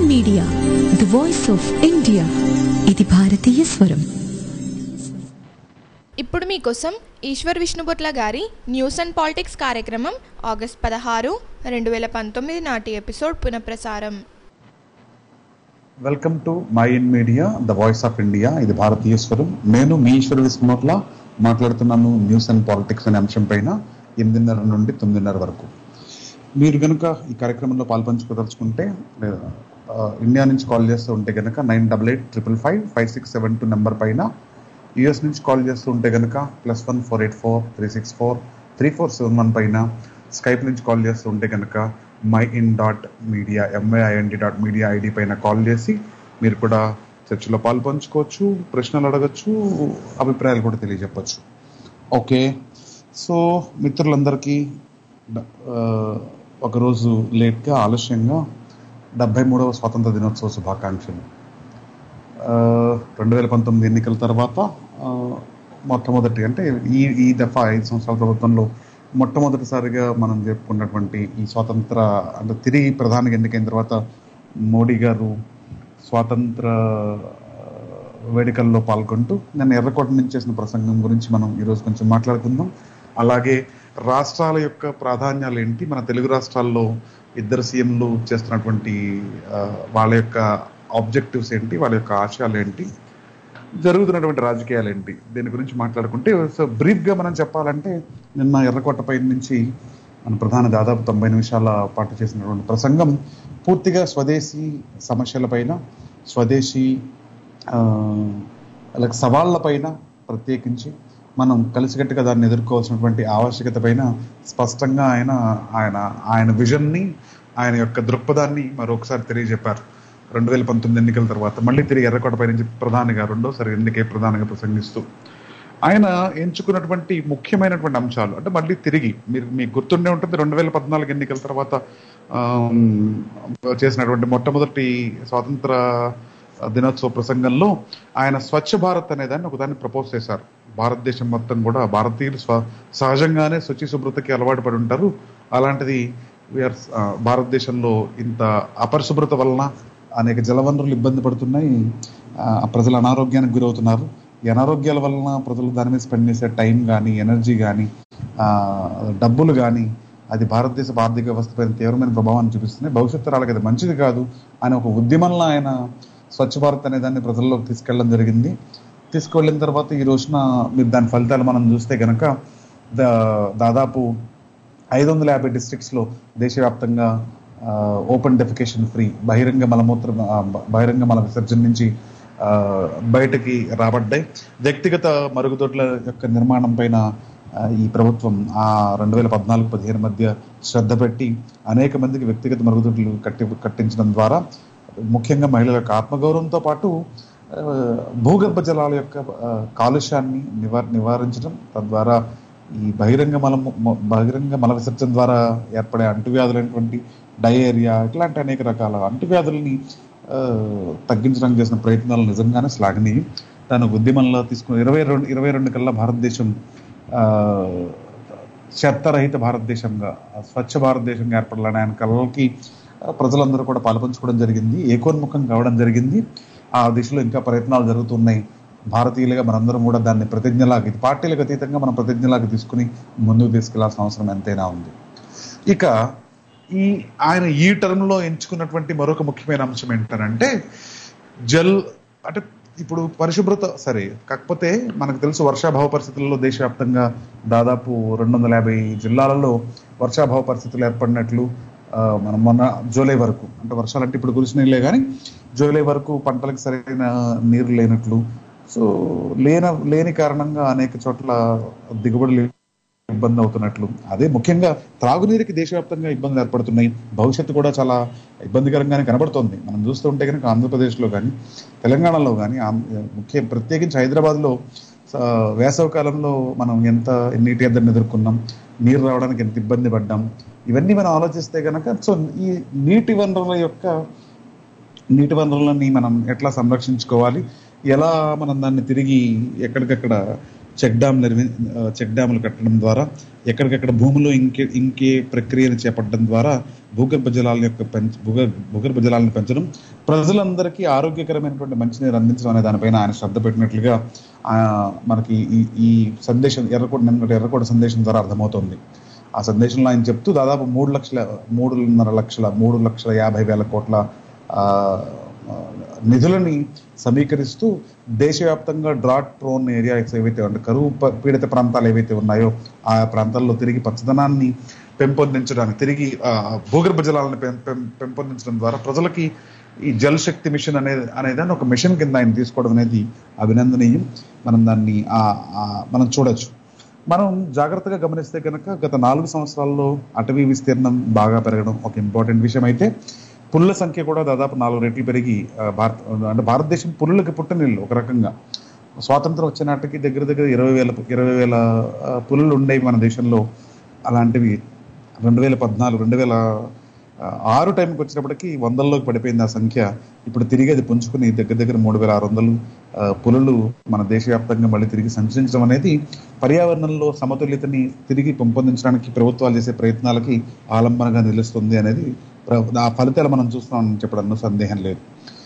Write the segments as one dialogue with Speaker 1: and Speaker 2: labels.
Speaker 1: Media the voice of India ఇది భారతీయ స్వరం
Speaker 2: ఇప్పుడు మీకోసం ఈశ్వర్ విష్ణుబొట్ల గారి న్యూస్ అండ్ పాలిటిక్స్ కార్యక్రమం ఆగస్ట్ పదహారు రెండు వేల పంతొమ్మిది నాటి ఎపిసోడ్ పునఃప్రసారం
Speaker 3: welcome to my in media the voice of India ఇది భారతీయ స్వరం నేను మీ ఈశ్వర విస్మోట్ల మాట్లాడుతున్నాను న్యూస్ అండ్ పాలిటిక్స్ అనే అంశం పైన ఎనిమిదిన్నర నుండి తొమ్మిదిన్నర వరకు మీరు కనుక ఈ కార్యక్రమంలో పాల్పంచుకోదలుచుకుంటే లేదా, ఆ, ఇండియా నుంచి కాల్ చేస్తూ ఉంటే కనుక nine double eight triple five five six seven two number పైన యుఎస్ నుంచి కాల్ చేస్తూ ఉంటే కనుక plus one four eight four three six four three four seven one పైన స్కైప్ నుంచి కాల్ చేస్తూ ఉంటే కనుక my in dot media M I I N D dot media ID పైన కాల్ చేసి మీరు కూడా చర్చలో పాల్పంచుకోవచ్చు ప్రశ్నలు అడగచ్చు అభిప్రాయాలు కూడా తెలియజెప్పచ్చు ఓకే సో మిత్రులందరికీ డ- ఆ, ఒకరోజు లేట్గా ఆలస్యంగా డెబ్బై మూడవ స్వాతంత్ర దినోత్సవ శుభాకాంక్షలు రెండు వేల పంతొమ్మిది ఎన్నికల తర్వాత ఆ, మొట్టమొదటి అంటే ఈ ఈ దఫా ఐదు సంవత్సరాల ప్రభుత్వంలో మొట్టమొదటిసారిగా మనం చెప్పుకున్నటువంటి ఈ స్వాతంత్ర అంటే తిరిగి ప్రధానికి ఎన్నికైన తర్వాత మోడీ గారు స్వాతంత్ర ఆ, వేడుకల్లో పాల్గొంటూ నేను ఎర్రకోట నుంచి చేసిన ప్రసంగం గురించి మనం ఈరోజు కొంచెం మాట్లాడుకుందాం అలాగే రాష్ట్రాల యొక్క ప్రాధాన్యాలు ఏంటి మన తెలుగు రాష్ట్రాల్లో ఇద్దరు సీఎంలు చేస్తున్నటువంటి ఆ, వాళ్ళ యొక్క ఆబ్జెక్టివ్స్ ఏంటి వాళ్ళ యొక్క ఆశయాలు ఏంటి జరుగుతున్నటువంటి రాజకీయాలు ఏంటి దీని గురించి మాట్లాడుకుంటే సో బ్రీఫ్గా మనం చెప్పాలంటే నిన్న ఎర్రకోటపై నుంచి మన ప్రధాన దాదాపు తొంభై నిమిషాల పాటు చేసినటువంటి ప్రసంగం పూర్తిగా స్వదేశీ సమస్యలపైన స్వదేశీ ఆ, అలాగే సవాళ్లపైన ప్రత్యేకించి మనం కలిసికట్టుగా దాన్ని ఎదుర్కోవాల్సినటువంటి ఆవశ్యకత పైన స్పష్టంగా ఆయన ఆయన ఆయన విజన్ని ఆయన యొక్క దృక్పథాన్ని మరొకసారి తెలియజెప్పారు రెండు వేల పంతొమ్మిది ఎన్నికల తర్వాత మళ్ళీ తిరిగి ఎర్రకోటపై నుంచి ప్రధానిగా రెండోసారి ఎన్నికే ప్రధానిగా ప్రసంగిస్తూ ఆయన ఎంచుకున్నటువంటి ముఖ్యమైనటువంటి అంశాలు అంటే మళ్ళీ తిరిగి మీరు మీకు గుర్తుండే ఉంటుంది రెండు వేల పద్నాలుగు ఎన్నికల తర్వాత ఆమ్, చేసినటువంటి మొట్టమొదటి స్వాతంత్ర దినోత్సవ ప్రసంగంలో ఆయన స్వచ్ఛ భారత్ అనే దాన్ని ఒకదాన్ని ప్రపోజ్ చేశారు భారతదేశం మొత్తం కూడా భారతీయులు స్వ సహజంగానే శుచి శుభ్రతకి అలవాటు పడి ఉంటారు అలాంటిది వీఆర్ భారతదేశంలో ఇంత అపరిశుభ్రత వలన అనేక జలవనరులు ఇబ్బంది పడుతున్నాయి ఆ, ప్రజలు అనారోగ్యానికి గురవుతున్నారు ఈ అనారోగ్యాల వలన ప్రజలు దాని మీద స్పెండ్ చేసే టైం కానీ ఎనర్జీ కానీ డబ్బులు కానీ అది భారతదేశ ఆర్థిక వ్యవస్థ పైన తీవ్రమైన ప్రభావాన్ని చూపిస్తుంది భవిష్యత్తు తరాలకు అది మంచిది కాదు అని ఒక ఉద్యమంలో ఆయన స్వచ్ఛ భారత్ అనే దాన్ని ప్రజల్లోకి తీసుకెళ్ళడం జరిగింది తీసుకువెళ్ళిన తర్వాత ఈ రోజున మీరు దాని ఫలితాలు మనం చూస్తే కనుక దాదాపు ఐదు వందల యాభై డిస్ట్రిక్ట్స్లో దేశవ్యాప్తంగా ఓపెన్ డెఫికేషన్ ఫ్రీ బహిరంగ మలమూత్ర ఆ, బ- బహిరంగ మల విసర్జన నుంచి ఆ, బయటకి రాబడ్డాయి వ్యక్తిగత మరుగుదొడ్ల యొక్క నిర్మాణం పైన ఆ, ఈ ప్రభుత్వం ఆ రెండు వేల పద్నాలుగు పదిహేను మధ్య శ్రద్ధ పెట్టి అనేక మందికి వ్యక్తిగత మరుగుదొడ్లు కట్టి కట్టించడం ద్వారా ముఖ్యంగా మహిళల యొక్క ఆత్మగౌరవంతో పాటు ఆ, భూగర్భ జలాల యొక్క ఆ, కాలుష్యాన్ని నివార నివారించడం తద్వారా ఈ బహిరంగ మలం మ- బహిరంగ మల విసర్జన ద్వారా ఏర్పడే అంటువ్యాధులైనటువంటి డయేరియా ఇట్లాంటి అనేక రకాల అంటువ్యాధుల్ని ఆ, తగ్గించడానికి చేసిన ప్రయత్నాలు నిజంగానే శ్లాఘనీయం దాని ఉద్యమంలో తీసుకుని ఇరవై రెండు ఇరవై రెండు కల్లా భారతదేశం ఆ, చెత్తరహిత భారతదేశంగా స్వచ్ఛ భారతదేశంగా ఏర్పడాలని ఆయన కళలకి ఆ, ప్రజలందరూ కూడా పాల్పంచుకోవడం జరిగింది ఏకోన్ముఖం కావడం జరిగింది ఆ దిశలో ఇంకా ప్రయత్నాలు జరుగుతున్నాయి భారతీయులుగా మనందరం కూడా దాన్ని ప్రతిజ్ఞలాగా ఇది పార్టీలకు అతీతంగా మనం ప్రతిజ్ఞలాగా తీసుకుని ముందుకు తీసుకెళ్లాల్సిన అవసరం ఎంతైనా ఉంది ఇక ఈ ఆయన ఈ టర్మ్ లో ఎంచుకున్నటువంటి మరొక ముఖ్యమైన అంశం ఏంటంటే జల్ అంటే ఇప్పుడు పరిశుభ్రత సరే కాకపోతే మనకు తెలుసు వర్షాభావ పరిస్థితుల్లో దేశవ్యాప్తంగా దాదాపు రెండు వందల యాభై జిల్లాలలో వర్షాభావ పరిస్థితులు ఏర్పడినట్లు ఆ, మనం మొన్న జూలై వరకు అంటే వర్షాలు అంటే ఇప్పుడు కురిసినలే కానీ జూలై వరకు పంటలకు సరైన నీరు లేనట్లు సో లేన లేని కారణంగా అనేక చోట్ల దిగుబడులు ఇబ్బంది అవుతున్నట్లు అదే ముఖ్యంగా త్రాగునీరుకి దేశవ్యాప్తంగా ఇబ్బందులు ఏర్పడుతున్నాయి భవిష్యత్తు కూడా చాలా ఇబ్బందికరంగానే కనబడుతోంది మనం చూస్తుంటే కనుక ఆంధ్రప్రదేశ్లో కానీ తెలంగాణలో కానీ ముఖ్య ప్రత్యేకించి హైదరాబాద్లో ఆ, వేసవి కాలంలో మనం ఎంత నీటి ఎద్దడిని ఎదుర్కొన్నాం నీరు రావడానికి ఎంత ఇబ్బంది పడ్డాం ఇవన్నీ మనం ఆలోచిస్తే కనుక సో ఈ నీటి వనరుల యొక్క నీటి వనరులని మనం ఎట్లా సంరక్షించుకోవాలి ఎలా మనం దాన్ని తిరిగి ఎక్కడికక్కడ చెక్ డ్యామ్ నిర్మి ఆ, చెక్ డ్యాములు కట్టడం ద్వారా ఎక్కడికెక్కడ భూమిలో ఇంకే ఇంకే ప్రక్రియను చేపట్టడం ద్వారా భూగర్భ జలాల యొక్క పెంచ భూగర్భ భూగర్భ జలాలను పెంచడం ప్రజలందరికీ ఆరోగ్యకరమైనటువంటి మంచినీరు అందించడం అనే దానిపైన ఆయన శ్రద్ధ పెట్టినట్లుగా ఆ, మనకి ఈ ఈ సందేశం ఎర్రకోట నిన్నటి ఎర్రకోట సందేశం ద్వారా అర్థమవుతోంది ఆ సందేశంలో ఆయన చెప్తూ దాదాపు మూడు లక్షల మూడున్నర లక్షల మూడు లక్షల యాభై వేల కోట్ల ఆ, ఆ, నిధులని సమీకరిస్తూ దేశవ్యాప్తంగా డ్రాట్ ప్రోన్ ఏరియాస్ ఏవైతే అంటే కరువు ప- పీడిత ప్రాంతాలు ఏవైతే ఉన్నాయో ఆ ప్రాంతాల్లో తిరిగి పచ్చదనాన్ని పెంపొందించడానికి తిరిగి ఆ, భూగర్భ జలాలను పెం- పెం- పెంపొందించడం ద్వారా ప్రజలకి ఈ జల్ శక్తి మిషన్ అనేది అనేదాన్ని ఒక మిషన్ కింద ఆయన తీసుకోవడం అనేది అభినందనీయం మనం దాన్ని ఆ- ఆ మనం చూడొచ్చు మనం జాగ్రత్తగా గమనిస్తే కనుక గత నాలుగు సంవత్సరాల్లో అటవీ విస్తీర్ణం బాగా పెరగడం ఒక ఇంపార్టెంట్ విషయం అయితే పుల్ల సంఖ్య కూడా దాదాపు నాలుగు రెట్లు పెరిగి ఆ, భారత అంటే భారతదేశం పులులకి పుట్టినిల్లు ఒక రకంగా స్వాతంత్రం వచ్చే నాటికి దగ్గర దగ్గర ఇరవై వేల ఇరవై వేల ఆ, పులులు ఉండేవి మన దేశంలో అలాంటివి రెండు వేల పద్నాలుగు రెండు వేల ఆ, ఆరు టైంకి వచ్చినప్పటికీ వందల్లోకి పడిపోయింది ఆ సంఖ్య ఇప్పుడు తిరిగి అది పుంజుకుని దగ్గర దగ్గర మూడు వేల ఆరు వందలు ఆ, పులులు మన దేశవ్యాప్తంగా మళ్ళీ తిరిగి సంచరించడం అనేది పర్యావరణంలో సమతుల్యతని తిరిగి పెంపొందించడానికి ప్రభుత్వాలు చేసే ప్రయత్నాలకి ఆలంబనగా నిలుస్తుంది అనేది ప్ర- ఆ ఫలితాలు మనం చూస్తున్నామని చెప్పడంలో సందేహం లేదు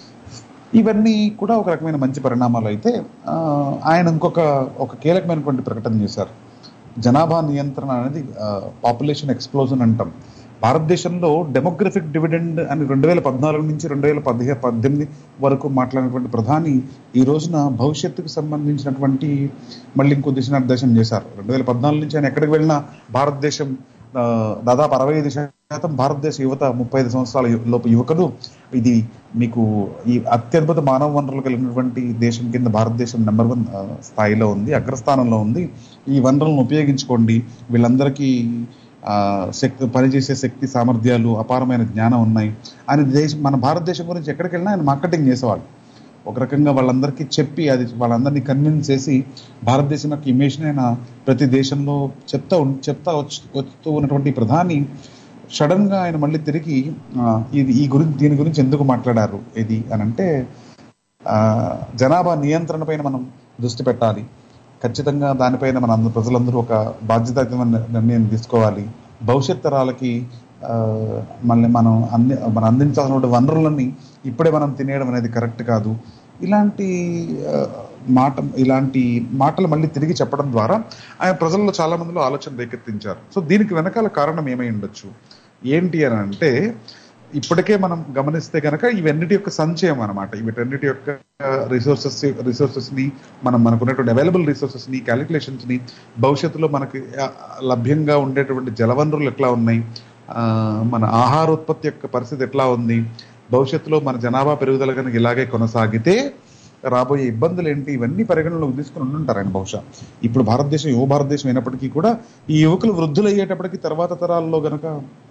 Speaker 3: ఇవన్నీ కూడా ఒక రకమైన మంచి పరిణామాలు అయితే ఆ, ఆయన ఇంకొక ఒక కీలకమైనటువంటి ప్రకటన చేశారు జనాభా నియంత్రణ అనేది పాపులేషన్ ఎక్స్ప్లోజన్ అంటాం భారతదేశంలో డెమోగ్రఫిక్ డివిడెండ్ అని రెండు వేల పద్నాలుగు నుంచి రెండు వేల పదిహే పద్దెనిమిది వరకు మాట్లాడినటువంటి ప్రధాని ఈ రోజున భవిష్యత్తుకు సంబంధించినటువంటి మళ్ళీ ఇంకో దిశనార్దేశం చేశారు రెండు వేల పద్నాలుగు నుంచి ఆయన ఎక్కడికి వెళ్ళినా భారతదేశం ఆ, దాదాపు అరవై ఐదు శాతం భారతదేశ యువత ముప్పై ఐదు సంవత్సరాల యు- లోపు యువకులు ఇది మీకు ఈ అత్యద్భుత మానవ వనరులు కలిగినటువంటి దేశం కింద భారతదేశం నెంబర్ వన్ ఆ, స్థాయిలో ఉంది అగ్రస్థానంలో ఉంది ఈ వనరులను ఉపయోగించుకోండి వీళ్ళందరికీ ఆ, శక్తి పనిచేసే శక్తి సామర్థ్యాలు అపారమైన జ్ఞానం ఉన్నాయి ఆయన దేశం మన భారతదేశం గురించి ఎక్కడికి వెళ్ళినా ఆయన మార్కెటింగ్ చేసేవాళ్ళు ఒక రకంగా వాళ్ళందరికీ చెప్పి అది వాళ్ళందరినీ కన్విన్స్ చేసి భారతదేశం యొక్క ఇమేజ్ ఆయన ప్రతి దేశంలో చెప్తా ఉన్- చెప్తా వచ్చి వస్తూ ఉన్నటువంటి ప్రధాని సడన్ గా ఆయన మళ్ళీ తిరిగి ఆ, ఇది ఈ గురించి దీని గురించి ఎందుకు మాట్లాడారు ఇది అని అంటే ఆ, జనాభా నియంత్రణ పైన మనం దృష్టి పెట్టాలి ఖచ్చితంగా దానిపైన మన అందరూ ప్రజలందరూ ఒక బాధ్యతాయుతమైన నిర్ణయం తీసుకోవాలి భవిష్యత్ తరాలకి ఆ, మళ్ళీ మనం అంది మనం అందించాల్సిన వనరులన్నీ ఇప్పుడే మనం తినేయడం అనేది కరెక్ట్ కాదు ఇలాంటి ఆ, మాట ఇలాంటి మాటలు మళ్ళీ తిరిగి చెప్పడం ద్వారా ఆయన ప్రజల్లో చాలా మందిలో ఆలోచన రేకెత్తించారు సో దీనికి వెనకాల కారణం ఏమై ఉండొచ్చు ఏంటి అని అంటే ఇప్పటికే మనం గమనిస్తే కనుక ఇవన్నిటి యొక్క సంచయం అనమాట వీటన్నిటి యొక్క రిసోర్సెస్ రిసోర్సెస్ ని మనం మనకున్నటువంటి అవైలబుల్ రిసోర్సెస్ ని క్యాలిక్యులేషన్స్ ని భవిష్యత్తులో మనకి ఆ, లభ్యంగా ఉండేటువంటి జలవనరులు ఎట్లా ఉన్నాయి ఆ, మన ఆహార ఉత్పత్తి యొక్క పరిస్థితి ఎట్లా ఉంది భవిష్యత్తులో మన జనాభా పెరుగుదల కనుక ఇలాగే కొనసాగితే రాబోయే ఇబ్బందులు ఏంటి ఇవన్నీ పరిగణలోకి తీసుకుని ఉండుంటారు ఆయన బహుశా ఇప్పుడు భారతదేశం యువ భారతదేశం అయినప్పటికీ కూడా ఈ యువకులు వృద్ధులు అయ్యేటప్పటికి తర్వాత తరాల్లో గనక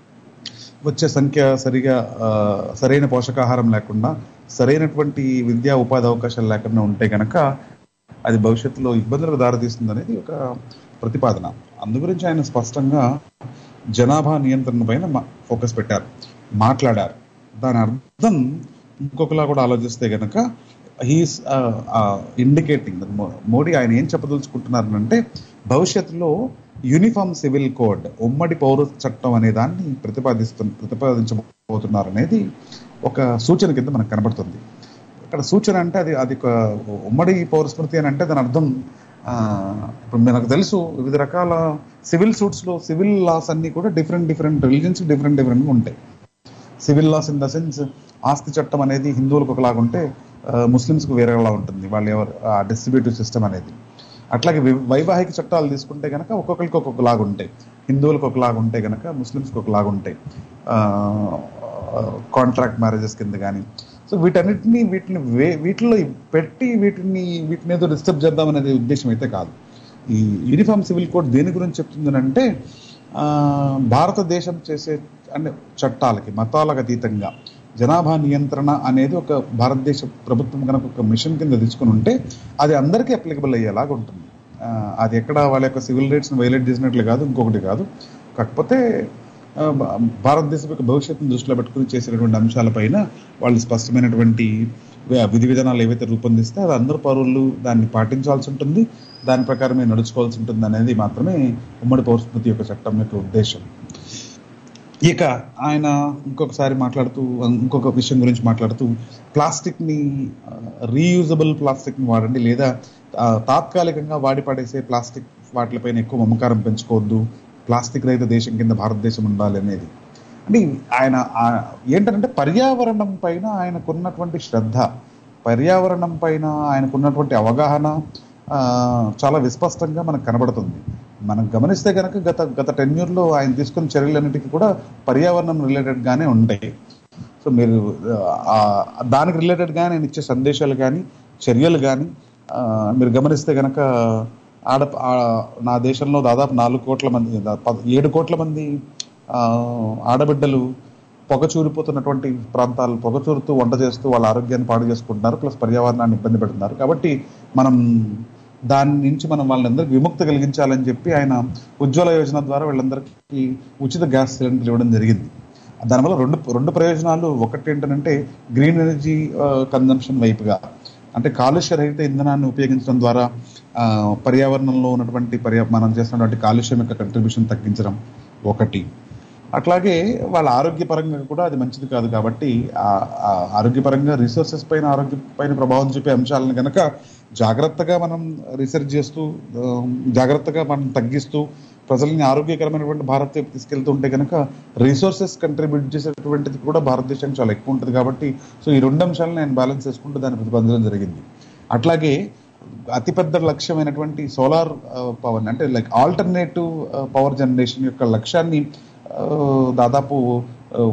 Speaker 3: వచ్చే సంఖ్య సరిగా ఆ, సరైన పోషకాహారం లేకుండా సరైనటువంటి విద్యా ఉపాధి అవకాశాలు లేకుండా ఉంటే గనక అది భవిష్యత్తులో ఇబ్బందులకు దారితీస్తుంది అనేది ఒక ప్రతిపాదన అందు గురించి ఆయన స్పష్టంగా జనాభా నియంత్రణ పైన మా- ఫోకస్ పెట్టారు మాట్లాడారు దాని అర్థం ఇంకొకలా కూడా ఆలోచిస్తే గనక హీస్ ఇండికేటింగ్ మోడీ ఆయన ఏం చెప్పదలుచుకుంటున్నారు అంటే భవిష్యత్తులో యూనిఫామ్ సివిల్ కోడ్ ఉమ్మడి పౌర చట్టం అనే దాన్ని ప్రతిపాదిస్తు ప్రతిపాదించబోతున్నారు అనేది ఒక సూచన కింద మనకు కనబడుతుంది ఇక్కడ సూచన అంటే అది అది ఒక ఉమ్మడి పౌర స్మృతి అని అంటే దాని అర్థం ఆ, ఇప్పుడు మనకు తెలుసు వివిధ రకాల సివిల్ సూట్స్ లో సివిల్ లాస్ అన్ని కూడా different different religions different different ఉంటాయి civil laws in the sense ఆస్తి చట్టం అనేది హిందువులకు ఒకలాగా ఉంటే ముస్లిమ్స్ కు వేరేలా ఉంటుంది వాళ్ళ ఎవరు ఆ డిస్ట్రిబ్యూటివ్ సిస్టమ్ అనేది అట్లాగే వి- వైవాహిక చట్టాలు తీసుకుంటే కనుక ఒక్కొక్కరికి ఒక్కొక్కలాగా ఉంటాయి హిందువులకు ఒకలాగా ఉంటే కనుక ముస్లిమ్స్కి ఒకలాగా ఉంటాయి కాంట్రాక్ట్ మ్యారేజెస్ కింద కానీ సో వీటన్నిటిని వీటిని వే- వీటిలో పెట్టి వీటిని వీటిని ఏదో డిస్టర్బ్ చేద్దాం అనేది ఉద్దేశం అయితే కాదు ఈ యూనిఫామ్ సివిల్ కోడ్ దేని గురించి చెప్తుంది అంటే ఆ, భారతదేశం చేసే అంటే చట్టాలకి మతాలకు అతీతంగా జనాభా నియంత్రణ అనేది ఒక భారతదేశ ప్రభుత్వం కనుక ఒక మిషన్ కింద తీసుకుని ఉంటే అది అందరికీ అప్లికబుల్ అయ్యేలాగా ఉంటుంది ఆ, అది ఎక్కడ వాళ్ళ యొక్క సివిల్ రైట్స్ని వైలేట్ చేసినట్లు కాదు ఇంకొకటి కాదు కాకపోతే ఆ, భా- భారతదేశం యొక్క భవిష్యత్తును దృష్టిలో పెట్టుకుని చేసినటువంటి అంశాలపైన వాళ్ళు స్పష్టమైనటువంటి వి- విధి విధానాలు ఏవైతే రూపొందిస్తే అది అందరు పౌరులు దాన్ని పాటించాల్సి ఉంటుంది దాని ప్రకారమే నడుచుకోవాల్సి ఉంటుంది అనేది మాత్రమే ఉమ్మడి పౌరస్మృతి యొక్క చట్టం యొక్క ఉద్దేశం ఇక ఆయన ఇంకొకసారి మాట్లాడుతూ ఇంకొక విషయం గురించి మాట్లాడుతూ ప్లాస్టిక్ని రీయూజబుల్ ప్లాస్టిక్ని వాడండి లేదా ఆ, తాత్కాలికంగా వాడి పడేసే ప్లాస్టిక్ వాటిపైన ఎక్కువ మమకారం పెంచుకోవద్దు ప్లాస్టిక్ రహిత దేశం కింద భారతదేశం ఉండాలి అనేది అంటే ఆయన ఆ, ఏంటంటే పర్యావరణం పైన ఆయనకున్నటువంటి శ్రద్ధ పర్యావరణం పైన ఆయనకున్నటువంటి అవగాహన ఆ, చాలా విస్పష్టంగా మనకు కనబడుతుంది మనం గమనిస్తే కనుక గత గత టెన్యూర్లో ఆయన తీసుకున్న చర్యలన్నిటికీ కూడా పర్యావరణం రిలేటెడ్గానే ఉంటాయి సో మీరు ఆ, దానికి రిలేటెడ్గా నేను ఇచ్చే సందేశాలు కానీ చర్యలు కానీ మీరు గమనిస్తే కనుక ఆడ ఆ, నా దేశంలో దాదాపు నాలుగు కోట్ల మంది దా- పద- ఏడు కోట్ల మంది ఆ, ఆడబిడ్డలు పొగ చూరిపోతున్నటువంటి ప్రాంతాలు పొగ చూరుతూ వంట చేస్తూ వాళ్ళ ఆరోగ్యాన్ని పాడు చేసుకుంటున్నారు ప్లస్ పర్యావరణాన్ని ఇబ్బంది పెడుతున్నారు కాబట్టి మనం దాని నుంచి మనం వాళ్ళందరికీ విముక్తి కలిగించాలని చెప్పి ఆయన ఉజ్వల యోజన ద్వారా వీళ్ళందరికీ ఉచిత గ్యాస్ సిలిండర్లు ఇవ్వడం జరిగింది దానివల్ల రెండు రెండు ప్రయోజనాలు ఒకటి ఏంటంటే గ్రీన్ ఎనర్జీ కన్జంప్షన్ వైపుగా అంటే కాలుష్య రహిత ఇంధనాన్ని ఉపయోగించడం ద్వారా ఆ, పర్యావరణంలో ఉన్నటువంటి పర్యా మనం చేస్తున్నటువంటి కాలుష్యం యొక్క కంట్రిబ్యూషన్ తగ్గించడం ఒకటి అట్లాగే వాళ్ళ ఆరోగ్యపరంగా కూడా అది మంచిది కాదు కాబట్టి ఆ- ఆ ఆరోగ్యపరంగా రిసోర్సెస్ పైన ఆరోగ్యం పైన ప్రభావం చూపే అంశాలను కనుక జాగ్రత్తగా మనం రీసెర్చ్ చేస్తూ ఆ, జాగ్రత్తగా మనం తగ్గిస్తూ ప్రజల్ని ఆరోగ్యకరమైనటువంటి భారత్ వైపు తీసుకెళ్తుంటే కనుక రిసోర్సెస్ కంట్రిబ్యూట్ చేసేటువంటిది కూడా భారతదేశానికి చాలా ఎక్కువ ఉంటుంది కాబట్టి సో ఈ రెండు అంశాలను నేను బ్యాలెన్స్ చేసుకుంటూ దాన్ని ప్రతిపాదించడం జరిగింది అట్లాగే అతిపెద్ద లక్ష్యమైనటువంటి సోలార్ పవర్ అంటే లైక్ ఆల్టర్నేటివ్ పవర్ జనరేషన్ యొక్క లక్ష్యాన్ని ఆ, దాదాపు ఆ,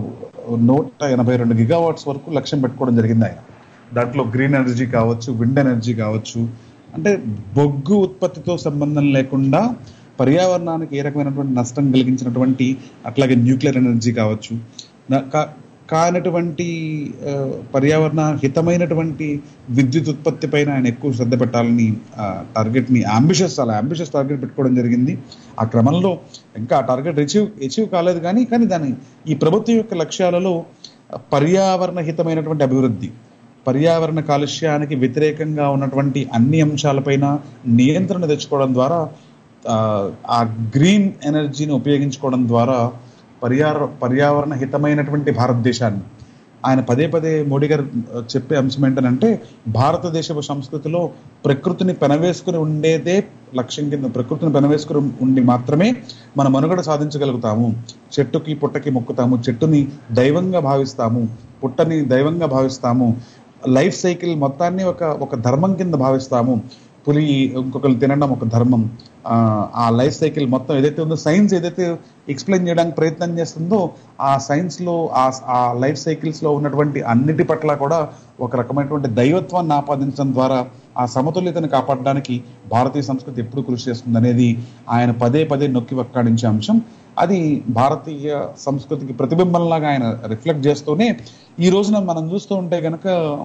Speaker 3: నూట ఎనభై రెండు గిగావాట్స్ వరకు లక్ష్యం పెట్టుకోవడం జరిగింది ఆయన దాంట్లో గ్రీన్ ఎనర్జీ కావచ్చు విండ్ ఎనర్జీ కావచ్చు అంటే బొగ్గు ఉత్పత్తితో సంబంధం లేకుండా పర్యావరణానికి ఏ రకమైనటువంటి నష్టం కలిగించినటువంటి అట్లాగే న్యూక్లియర్ ఎనర్జీ కావచ్చు నా- కా- కానటువంటి ఆ, పర్యావరణ హితమైనటువంటి విద్యుత్ ఉత్పత్తి పైన ఆయన ఎక్కువ శ్రద్ధ పెట్టాలని టార్గెట్ ని అంబిషియస్ చాలా అంబిషియస్ టార్గెట్ పెట్టుకోవడం జరిగింది ఆ క్రమంలో ఇంకా ఆ టార్గెట్ అచీవ్ అచీవ్ కాలేదు కానీ కానీ దాని ఈ ప్రభుత్వం యొక్క లక్ష్యాలలో పర్యావరణ హితమైనటువంటి అభివృద్ధి పర్యావరణ కాలుష్యానికి వ్యతిరేకంగా ఉన్నటువంటి అన్ని అంశాలపైన నియంత్రణ తెచ్చుకోవడం ద్వారా ఆ, ఆ గ్రీన్ ఎనర్జీని ఉపయోగించుకోవడం ద్వారా పర్యావ పర్యావరణ హితమైనటువంటి భారతదేశాన్ని ఆయన పదే పదే మోడీ గారు ఆ, చెప్పే అంశం ఏంటంటే భారతదేశపు సంస్కృతిలో ప్రకృతిని పెనవేసుకుని ఉండేదే లక్ష్యం కింద ప్రకృతిని పెనవేసుకుని ఉండి మాత్రమే మన మనుగడ సాధించగలుగుతాము చెట్టుకి పుట్టకి మొక్కుతాము చెట్టుని దైవంగా భావిస్తాము పుట్టని దైవంగా భావిస్తాము లైఫ్ సైకిల్ మొత్తాన్ని ఒక ఒక ధర్మం కింద భావిస్తాము పులి ఇంకొకరు తినడం ఒక ధర్మం ఆ, ఆ లైఫ్ సైకిల్ మొత్తం ఏదైతే ఉందో సైన్స్ ఏదైతే ఎక్స్ప్లెయిన్ చేయడానికి ప్రయత్నం చేస్తుందో ఆ సైన్స్ లో ఆ ఆ లైఫ్ సైకిల్స్ లో ఉన్నటువంటి అన్నిటి పట్ల కూడా ఒక రకమైనటువంటి దైవత్వాన్ని ఆపాదించడం ద్వారా ఆ సమతుల్యతను కాపాడడానికి భారతీయ సంస్కృతి ఎప్పుడు కృషి చేస్తుంది అనేది ఆయన పదే పదే నొక్కి వక్కాడించే అంశం అది భారతీయ సంస్కృతికి ప్రతిబింబంలాగా ఆయన రిఫ్లెక్ట్ చేస్తూనే ఈ రోజున మనం చూస్తూ ఉంటే గనక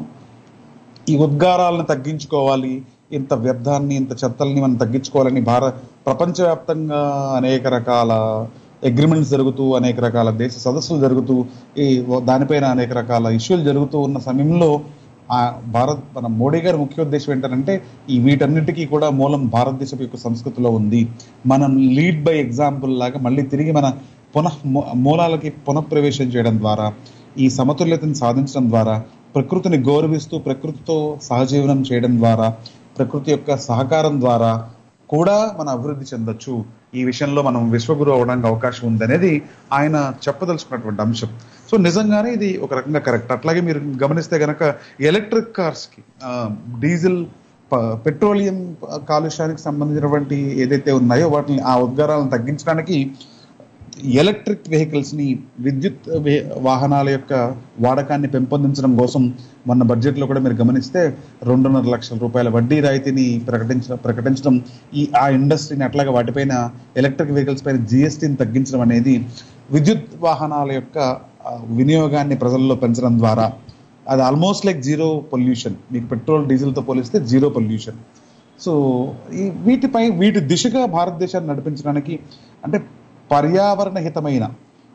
Speaker 3: ఈ ఉద్గారాలను తగ్గించుకోవాలి ఇంత వ్యర్థాన్ని ఇంత చెత్తల్ని మనం తగ్గించుకోవాలని భారత ప్రపంచవ్యాప్తంగా అనేక రకాల అగ్రిమెంట్స్ జరుగుతూ అనేక రకాల దేశ సదస్సులు జరుగుతూ ఈ దానిపైన అనేక రకాల ఇష్యూలు జరుగుతూ ఉన్న సమయంలో ఆ భారత్ మన మోడీ గారి ముఖ్య ఉద్దేశం ఏంటంటే ఈ వీటన్నిటికీ కూడా మూలం భారతదేశం యొక్క సంస్కృతిలో ఉంది మనం లీడ్ బై ఎగ్జాంపుల్ లాగా మళ్ళీ తిరిగి మన పునః మూ- మూలాలకి పునఃప్రవేశం చేయడం ద్వారా ఈ సమతుల్యతను సాధించడం ద్వారా ప్రకృతిని గౌరవిస్తూ ప్రకృతితో సహజీవనం చేయడం ద్వారా ప్రకృతి యొక్క సహకారం ద్వారా కూడా మనం అభివృద్ధి చెందొచ్చు ఈ విషయంలో మనం విశ్వగురు అవడానికి అవకాశం ఉందనేది ఆయన చెప్పదలుచుకున్నటువంటి అంశం సో నిజంగానే ఇది ఒక రకంగా కరెక్ట్ అట్లాగే మీరు గమనిస్తే గనక ఎలక్ట్రిక్ కార్స్ కి ఆ, డీజిల్ ప- పెట్రోలియం కాలుష్యానికి సంబంధించినటువంటి ఏదైతే ఉన్నాయో వాటిని ఆ ఉద్గారాలను తగ్గించడానికి ఎలక్ట్రిక్ వెహికల్స్ ని విద్యుత్ వే- వాహనాల యొక్క వాడకాన్ని పెంపొందించడం కోసం మొన్న బడ్జెట్ లో కూడా మీరు గమనిస్తే రెండున్నర లక్షల రూపాయల వడ్డీ రాయితీని ప్రకటించడం ప్రకటించడం ఈ ఆ ఇండస్ట్రీని అట్లాగే వాటిపైన ఎలక్ట్రిక్ వెహికల్స్ పైన జిఎస్టీని తగ్గించడం అనేది విద్యుత్ వాహనాల యొక్క ఆ, వినియోగాన్ని ప్రజల్లో పెంచడం ద్వారా అది ఆల్మోస్ట్ లైక్ జీరో పొల్యూషన్ మీకు పెట్రోల్ డీజిల్తో పోలిస్తే జీరో పొల్యూషన్ సో ఈ వీటిపై వీటి దిశగా భారతదేశాన్ని నడిపించడానికి అంటే పర్యావరణ హితమైన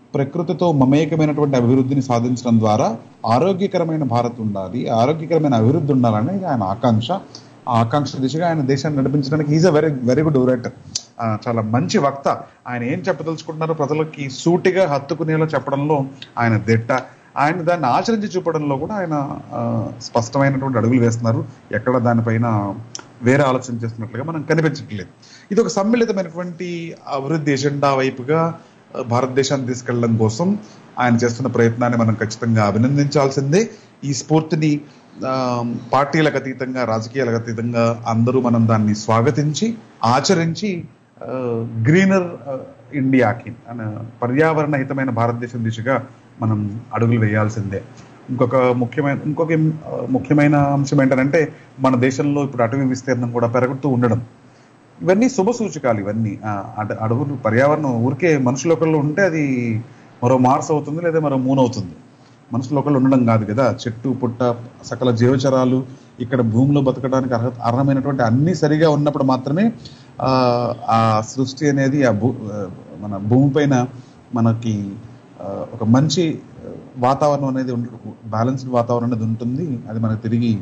Speaker 3: ప్రకృతితో మమేకమైనటువంటి అభివృద్ధిని సాధించడం ద్వారా ఆరోగ్యకరమైన భారత్ ఉండాలి ఆరోగ్యకరమైన అభివృద్ధి ఉండాలనేది ఆయన ఆకాంక్ష ఆ ఆకాంక్ష దిశగా ఆయన దేశాన్ని నడిపించడానికి is a very very good orator చాలా మంచి వక్త ఆయన ఏం చెప్పదలుచుకుంటున్నారో ప్రజలకి సూటిగా హత్తుకునేలా చెప్పడంలో ఆయన దిట్ట ఆయన దాన్ని ఆచరించి చూపడంలో కూడా ఆయన ఆ, స్పష్టమైనటువంటి అడుగులు వేస్తున్నారు ఎక్కడ దానిపైన వేరే ఆలోచన చేస్తున్నట్లుగా మనం కనిపించట్లేదు ఇది ఒక సమ్మిళితమైనటువంటి అభివృద్ధి ఎజెండా వైపుగా ఆ, భారతదేశాన్ని తీసుకెళ్లడం కోసం ఆయన చేస్తున్న ప్రయత్నాన్ని మనం ఖచ్చితంగా అభినందించాల్సిందే ఈ స్ఫూర్తిని ఆ, పార్టీలకు అతీతంగా రాజకీయాలకు అతీతంగా అందరూ మనం దాన్ని స్వాగతించి ఆచరించి గ్రీనర్ ఇండియాకి అనే పర్యావరణ హితమైన భారతదేశం దిశగా మనం అడుగులు వేయాల్సిందే ఇంకొక ముఖ్యమైన ఇంకొక ఏం- ఆ, ముఖ్యమైన అంశం ఏంటంటే మన దేశంలో ఇప్పుడు అటవీ విస్తీర్ణం కూడా పెరుగుతూ ఉండడం ఇవన్నీ శుభ సూచకాలు ఇవన్నీ ఆ, అడ- అడవులు పర్యావరణం ఊరికే మనుషులు ఒకళ్ళు ఉంటే అది మరో మార్స్ అవుతుంది లేదా మరో మూన్ అవుతుంది మనుషులు ఒకళ్ళు ఉండడం కాదు కదా చెట్టు పుట్ట సకల జీవచరాలు ఇక్కడ భూమిలో బతకడానికి అర్హత అర్హమైనటువంటి అన్ని సరిగా ఉన్నప్పుడు మాత్రమే ఆ, ఆ సృష్టి అనేది ఆ భూ ఆ, మన భూమిపైన మనకి ఆ, ఒక మంచి ఆ, వాతావరణం అనేది బ్యాలెన్స్డ్ వాతావరణం అనేది ఉంటుంది అది మనకు తిరిగి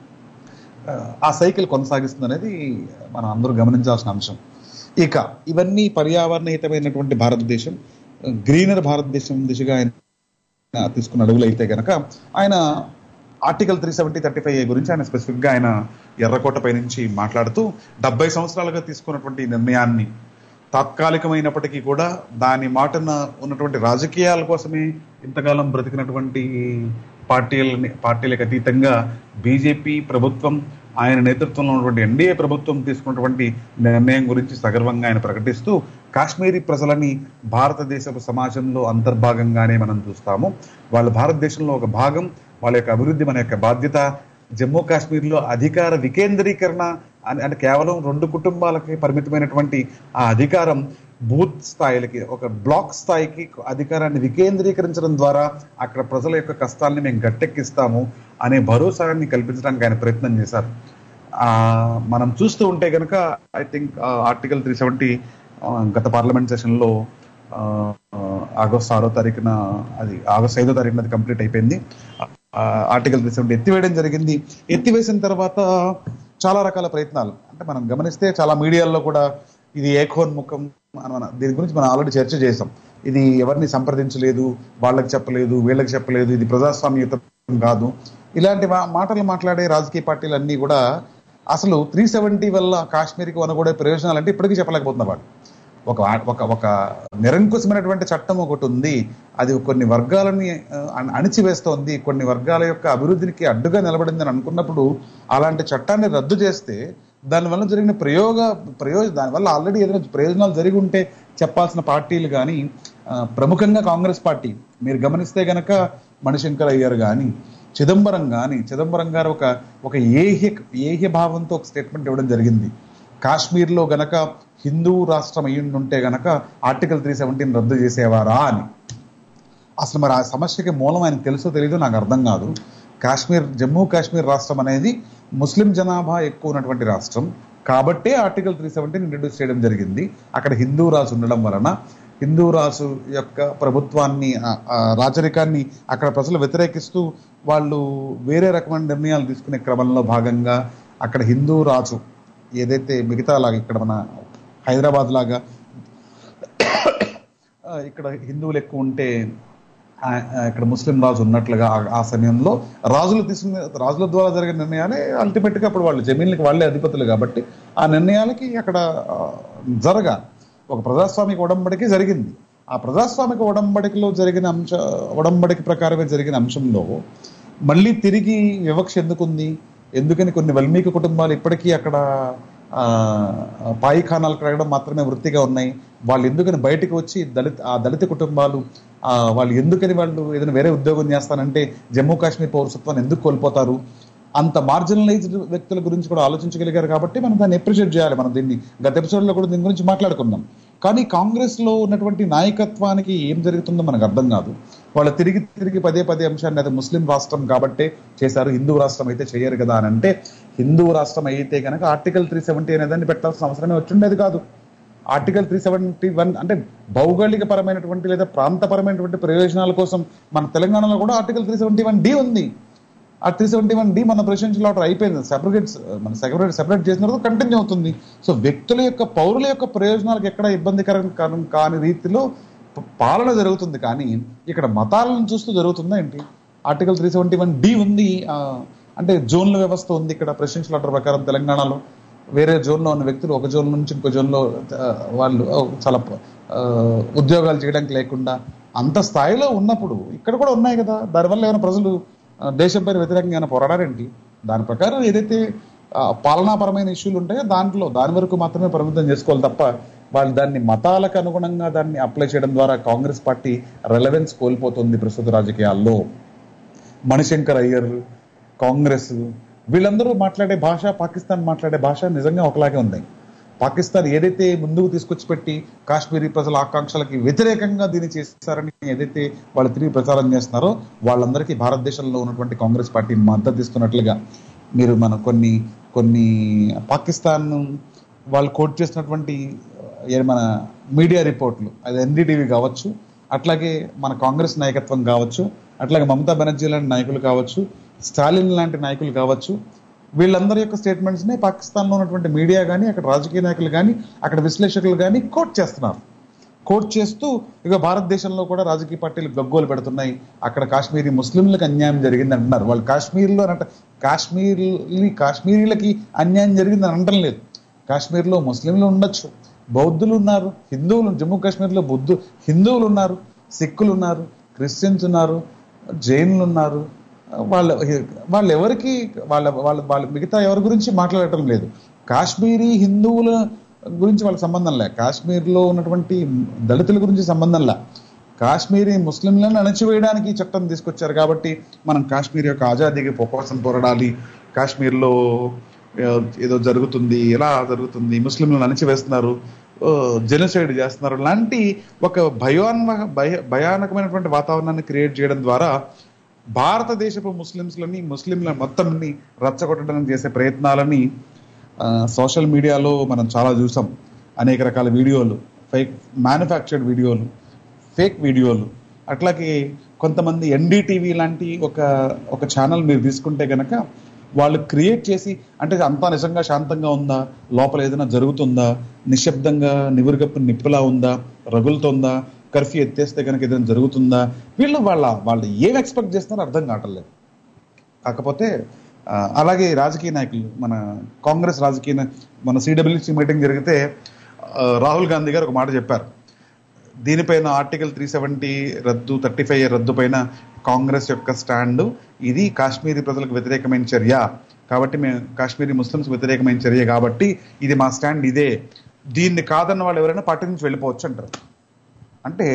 Speaker 3: ఆ, ఆ సైకిల్ కొనసాగిస్తుంది అనేది మనం అందరూ గమనించాల్సిన అంశం ఇక ఇవన్నీ పర్యావరణహితమైనటువంటి భారతదేశం గ్రీనర్ భారతదేశం దిశగా ఆయన తీసుకున్న అడుగులు అయితే గనక ఆయన article three seventy thirty five గురించి ఆయన స్పెసిఫిక్ గా ఆయన ఎర్రకోటపై నుంచి మాట్లాడుతూ డెబ్బై సంవత్సరాలుగా తీసుకున్నటువంటి ఈ నిర్ణయాన్ని తాత్కాలికమైనప్పటికీ కూడా దాని మాటన ఉన్నటువంటి రాజకీయాల కోసమే ఇంతకాలం బ్రతికినటువంటి పార్టీలని పార్టీలకు అతీతంగా బీజేపీ ప్రభుత్వం ఆయన నేతృత్వంలో ఉన్నటువంటి ఎన్డీఏ ప్రభుత్వం తీసుకున్నటువంటి నిర్ణయం గురించి సగర్వంగా ఆయన ప్రకటిస్తూ కాశ్మీరీ ప్రజలని భారతదేశపు సమాజంలో అంతర్భాగంగానే మనం చూస్తాము వాళ్ళు భారతదేశంలో ఒక భాగం వాళ్ళ యొక్క అభివృద్ధి మన యొక్క బాధ్యత జమ్మూ కాశ్మీర్లో అధికార వికేంద్రీకరణ అని అంటే కేవలం రెండు కుటుంబాలకి పరిమితమైనటువంటి ఆ అధికారం బూత్ స్థాయిలకి ఒక బ్లాక్ స్థాయికి అధికారాన్ని వికేంద్రీకరించడం ద్వారా అక్కడ ప్రజల యొక్క కష్టాలని మేము గట్టెక్కిస్తాము అనే భరోసాన్ని కల్పించడానికి ఆయన ప్రయత్నం చేశారు ఆ, మనం చూస్తూ ఉంటే కనుక I think article three seventy గత పార్లమెంట్ సెషన్లో ఆ, ఆగస్ట్ ఆరో తారీఖున అది ఆగస్ట్ ఐదో తారీఖున అది కంప్లీట్ అయిపోయింది ఆ, ఆర్టికల్ త్రీ సెవెంటీ ఎత్తివేయడం జరిగింది ఎత్తివేసిన తర్వాత చాలా రకాల ప్రయత్నాలు అంటే మనం గమనిస్తే చాలా మీడియాల్లో కూడా ఇది ఏకోన్ముఖం అని మన దీని గురించి మనం ఆల్రెడీ చర్చ చేసాం ఇది ఎవరిని సంప్రదించలేదు వాళ్ళకి చెప్పలేదు వీళ్ళకి చెప్పలేదు ఇది ప్రజాస్వామ్యయుతం కాదు ఇలాంటి మా- మాటలు మాట్లాడే రాజకీయ పార్టీలు అన్నీ కూడా అసలు త్రీ సెవెంటీ వల్ల కాశ్మీర్కి వనగూడే ప్రయోజనాలు అంటే ఇప్పటికీ చెప్పలేకపోతున్నారు వాళ్ళు ఒక ఒక ఒక నిరంకుశమైనటువంటి చట్టం ఒకటి ఉంది అది కొన్ని వర్గాలని ఆ, అణ- అణిచివేస్తోంది కొన్ని వర్గాల యొక్క అభివృద్ధికి అడ్డుగా నిలబడిందని అనుకున్నప్పుడు అలాంటి చట్టాన్ని రద్దు చేస్తే దానివల్ల జరిగిన ప్రయోగ ప్రయోజ దానివల్ల ఆల్రెడీ ఏదైనా ప్రయోజనాలు జరిగి ఉంటే చెప్పాల్సిన పార్టీలు కానీ ప్రముఖంగా కాంగ్రెస్ పార్టీ మీరు గమనిస్తే గనక మణిశంకర్ అయ్యారు కానీ చిదంబరం కానీ చిదంబరం గారు ఒక ఒక ఏహ్య ఏహ్య భావంతో ఒక స్టేట్మెంట్ ఇవ్వడం జరిగింది కాశ్మీర్లో గనక హిందూ రాష్ట్రం అయ్యి ఉంటే గనక ఆర్టికల్ త్రీ సెవెంటీన్ రద్దు చేసేవారా అని అసలు మరి ఆ సమస్యకి మూలం ఆయనకు తెలుసో తెలీదో నాకు అర్థం కాదు కాశ్మీర్ జమ్మూ కాశ్మీర్ రాష్ట్రం అనేది ముస్లిం జనాభా ఎక్కువ ఉన్నటువంటి రాష్ట్రం కాబట్టే ఆర్టికల్ త్రీ సెవెంటీన్ ఇంట్రడ్యూస్ చేయడం జరిగింది అక్కడ హిందూ రాజు ఉండడం వలన హిందూ రాజు యొక్క ప్రభుత్వాన్ని ఆ- ఆ రాజరికాన్ని అక్కడ ప్రజలు వ్యతిరేకిస్తూ వాళ్ళు వేరే రకమైన నిర్ణయాలు తీసుకునే క్రమంలో భాగంగా అక్కడ హిందూ రాజు ఏదైతే మిగతా లాగా ఇక్కడ మన హైదరాబాద్ లాగా ఆ, ఇక్కడ హిందువులు ఎక్కువ ఉంటే ఆ, ఆ, ఇక్కడ ముస్లిం రాజు ఉన్నట్లుగా ఆ- ఆ సమయంలో రాజులు తీసుకునే రాజుల ద్వారా జరిగిన నిర్ణయాలే అల్టిమేట్ గా అప్పుడు వాళ్ళు జమీన్లకి వాళ్ళే అధిపతులు కాబట్టి ఆ నిర్ణయాలకి అక్కడ ఆ, జరగాలి ఒక ప్రజాస్వామిక ఉడంబడికి జరిగింది ఆ ప్రజాస్వామిక ఉడంబడికలో జరిగిన అంశ ఉడంబడిక ప్రకారమే జరిగిన అంశంలో మళ్ళీ తిరిగి వివక్ష ఎందుకుంది ఎందుకని కొన్ని వల్మీకి కుటుంబాలు ఇప్పటికీ అక్కడ ఆ, పాయిఖానాలు కడగడం మాత్రమే వృత్తిగా ఉన్నాయి వాళ్ళు ఎందుకని బయటకు వచ్చి దళిత ఆ దళిత కుటుంబాలు ఆ, వాళ్ళు ఎందుకని వాళ్ళు ఏదైనా వేరే ఉద్యోగం చేస్తానంటే జమ్మూ కాశ్మీర్ పౌరసత్వాన్ని ఎందుకు కోల్పోతారు అంత మార్జినలైజ్డ్ వ్యక్తుల గురించి కూడా ఆలోచించగలిగారు కాబట్టి మనం దాన్ని అప్రిషియేట్ చేయాలి మనం దీన్ని గత ఎపిసోడ్లో కూడా దీని గురించి మాట్లాడుకుందాం కానీ కాంగ్రెస్ లో ఉన్నటువంటి నాయకత్వానికి ఏం జరుగుతుందో మనకు అర్థం కాదు వాళ్ళు తిరిగి తిరిగి పదే పదే అంశాన్ని అది ముస్లిం రాష్ట్రం కాబట్టే చేశారు హిందూ రాష్ట్రం అయితే చేయరు కదా అని అంటే హిందూ రాష్ట్రం అయితే కనుక ఆర్టికల్ త్రీ సెవెంటీ అనేదాన్ని పెట్టాల్సిన అవసరమే వచ్చిండేది కాదు ఆర్టికల్ త్రీ సెవెంటీ వన్ అంటే భౌగోళిక పరమైనటువంటి లేదా ప్రాంతపరమైనటువంటి ప్రయోజనాల కోసం మన తెలంగాణలో కూడా article three seventy one D ఉంది ఆ త్రీ సెవెంటీ వన్ డి మన ప్రెసిడెన్షియల్ ఆర్డర్ అయిపోయింది సెపరేట్ మన సెపరేట్ సెపరేట్ చేసిన తర్వాత కంటిన్యూ అవుతుంది సో వ్యక్తుల యొక్క పౌరుల యొక్క ప్రయోజనాలకు ఎక్కడ ఇబ్బందికరం కాని- కాని రీతిలో ప- పాలన జరుగుతుంది కానీ ఇక్కడ మతాలను చూస్తూ జరుగుతుందా ఏంటి article three seventy one D ఉంది ఆ, అంటే జోన్ల వ్యవస్థ ఉంది ఇక్కడ ప్రెసిడెన్షియల్ ఆర్డర్ ప్రకారం తెలంగాణలో వేరే జోన్లో ఉన్న వ్యక్తులు ఒక జోన్ నుంచి ఇంకో జోన్లో ఆ, వాళ్ళు ఆ, చాలా ఆ, ఉద్యోగాలు చేయడానికి లేకుండా అంత స్థాయిలో ఉన్నప్పుడు ఇక్కడ కూడా ఉన్నాయి కదా దానివల్ల ఏమైనా ప్రజలు ఆ, దేశం పైన వ్యతిరేకంగా ఏమైనా పోరాడారేంటి దాని ప్రకారం ఏదైతే ఆ, పాలనాపరమైన ఇష్యూలు ఉంటాయో దాంట్లో దాని వరకు మాత్రమే పరిమితం చేసుకోవాలి తప్ప వాళ్ళు దాన్ని మతాలకు అనుగుణంగా దాన్ని అప్లై చేయడం ద్వారా కాంగ్రెస్ పార్టీ రెలవెన్స్ కోల్పోతుంది ప్రస్తుత రాజకీయాల్లో మణిశంకర్ అయ్యర్ కాంగ్రెస్ వీళ్ళందరూ మాట్లాడే భాష పాకిస్తాన్ మాట్లాడే భాష నిజంగా ఒకలాగే ఉంది పాకిస్తాన్ ఏదైతే ముందుకు తీసుకొచ్చి పెట్టి కాశ్మీరీ ప్రజల ఆకాంక్షలకి వ్యతిరేకంగా దీన్ని చేశారని ఏదైతే వాళ్ళు తిరిగి ప్రచారం చేస్తున్నారో వాళ్ళందరికీ భారతదేశంలో ఉన్నటువంటి కాంగ్రెస్ పార్టీ మద్దతు ఇస్తున్నట్లుగా మీరు మన కొన్ని కొన్ని పాకిస్తాన్ వాళ్ళు కోట్ చేసినటువంటి ఏ మన మీడియా రిపోర్ట్లు అది ఎన్డీటీవీ కావచ్చు అట్లాగే మన కాంగ్రెస్ నాయకత్వం కావచ్చు అట్లాగే మమతా బెనర్జీ లాంటి నాయకులు కావచ్చు స్టాలిన్ లాంటి నాయకులు కావచ్చు వీళ్ళందరి యొక్క స్టేట్మెంట్స్ ని పాకిస్తాన్లో ఉన్నటువంటి మీడియా కానీ అక్కడ రాజకీయ నాయకులు కానీ అక్కడ విశ్లేషకులు కానీ కోట్ చేస్తున్నారు కోట్ చేస్తూ ఇక భారతదేశంలో కూడా రాజకీయ పార్టీలు గగ్గోలు పెడుతున్నాయి అక్కడ కాశ్మీరీ ముస్లింలకు అన్యాయం జరిగింది అంటున్నారు వాళ్ళు కాశ్మీర్లో అనట కాశ్మీరీ కాశ్మీరీలకి అన్యాయం జరిగిందని అనటం లేదు కాశ్మీర్లో ముస్లింలు ఉండొచ్చు బౌద్ధులు ఉన్నారు హిందువులు జమ్మూ కాశ్మీర్లో బుద్ధు హిందువులు ఉన్నారు సిక్కులు ఉన్నారు క్రిస్టియన్స్ ఉన్నారు జైన్లు ఉన్నారు వాళ్ళ వాళ్ళు ఎవరికి వాళ్ళ వాళ్ళ వాళ్ళ మిగతా ఎవరి గురించి మాట్లాడటం లేదు కాశ్మీరీ హిందువుల గురించి వాళ్ళకి సంబంధం లే కాశ్మీర్లో ఉన్నటువంటి దళితుల గురించి సంబంధం లే కాశ్మీరీ ముస్లింలను అణచివేయడానికి ఈ చట్టం తీసుకొచ్చారు కాబట్టి మనం కాశ్మీర్ యొక్క ఆజాదీకి కోసం పోరాడాలి కాశ్మీర్లో ఆ, ఏదో జరుగుతుంది ఎలా జరుగుతుంది ముస్లింలను అణచివేస్తున్నారు జెనసైడ్ చేస్తున్నారు లాంటి ఒక భయాన్మ భయ భయానకమైనటువంటి వాతావరణాన్ని క్రియేట్ చేయడం ద్వారా భారతదేశపు ముస్లింస్లని ముస్లింల మొత్తంని రచ్చగొట్టడానికి చేసే ప్రయత్నాలని ఆ, సోషల్ మీడియాలో మనం చాలా చూసాం అనేక రకాల వీడియోలు ఫేక్ మ్యానుఫ్యాక్చర్డ్ వీడియోలు ఫేక్ వీడియోలు అట్లాగే కొంతమంది ఎన్డీటీవీ లాంటి ఒక ఒక ఛానల్ మీరు తీసుకుంటే గనక వాళ్ళు క్రియేట్ చేసి అంటే అంతా నిజంగా శాంతంగా ఉందా లోపల ఏదైనా జరుగుతుందా నిశ్శబ్దంగా నివురుగప్పు నిప్పులా ఉందా రగులుతుందా కర్ఫ్యూ ఎత్తేస్తే కనుక ఏదైనా జరుగుతుందా వీళ్ళు వాళ్ళ వాళ్ళు ఏం ఎక్స్పెక్ట్ చేస్తున్నారో అర్థం కావట్లేదు కాకపోతే ఆ, అలాగే రాజకీయ నాయకులు మన కాంగ్రెస్ రాజకీయ నా- మన సిడబ్ల్యూసి మీటింగ్ జరిగితే ఆ, రాహుల్ గాంధీ గారు ఒక మాట చెప్పారు దీనిపైన ఆర్టికల్ త్రీ సెవెంటీ రద్దు థర్టీ ఫైవ్ రద్దు పైన కాంగ్రెస్ యొక్క స్టాండ్ ఇది కాశ్మీరీ ప్రజలకు వ్యతిరేకమైన చర్య కాబట్టి మేము కాశ్మీరీ ముస్లిమ్స్ వ్యతిరేకమైన చర్య కాబట్టి ఇది మా స్టాండ్ ఇదే దీన్ని కాదన్న వాళ్ళు ఎవరైనా పార్టీ నుంచి వెళ్ళిపోవచ్చు అంటారు అంటే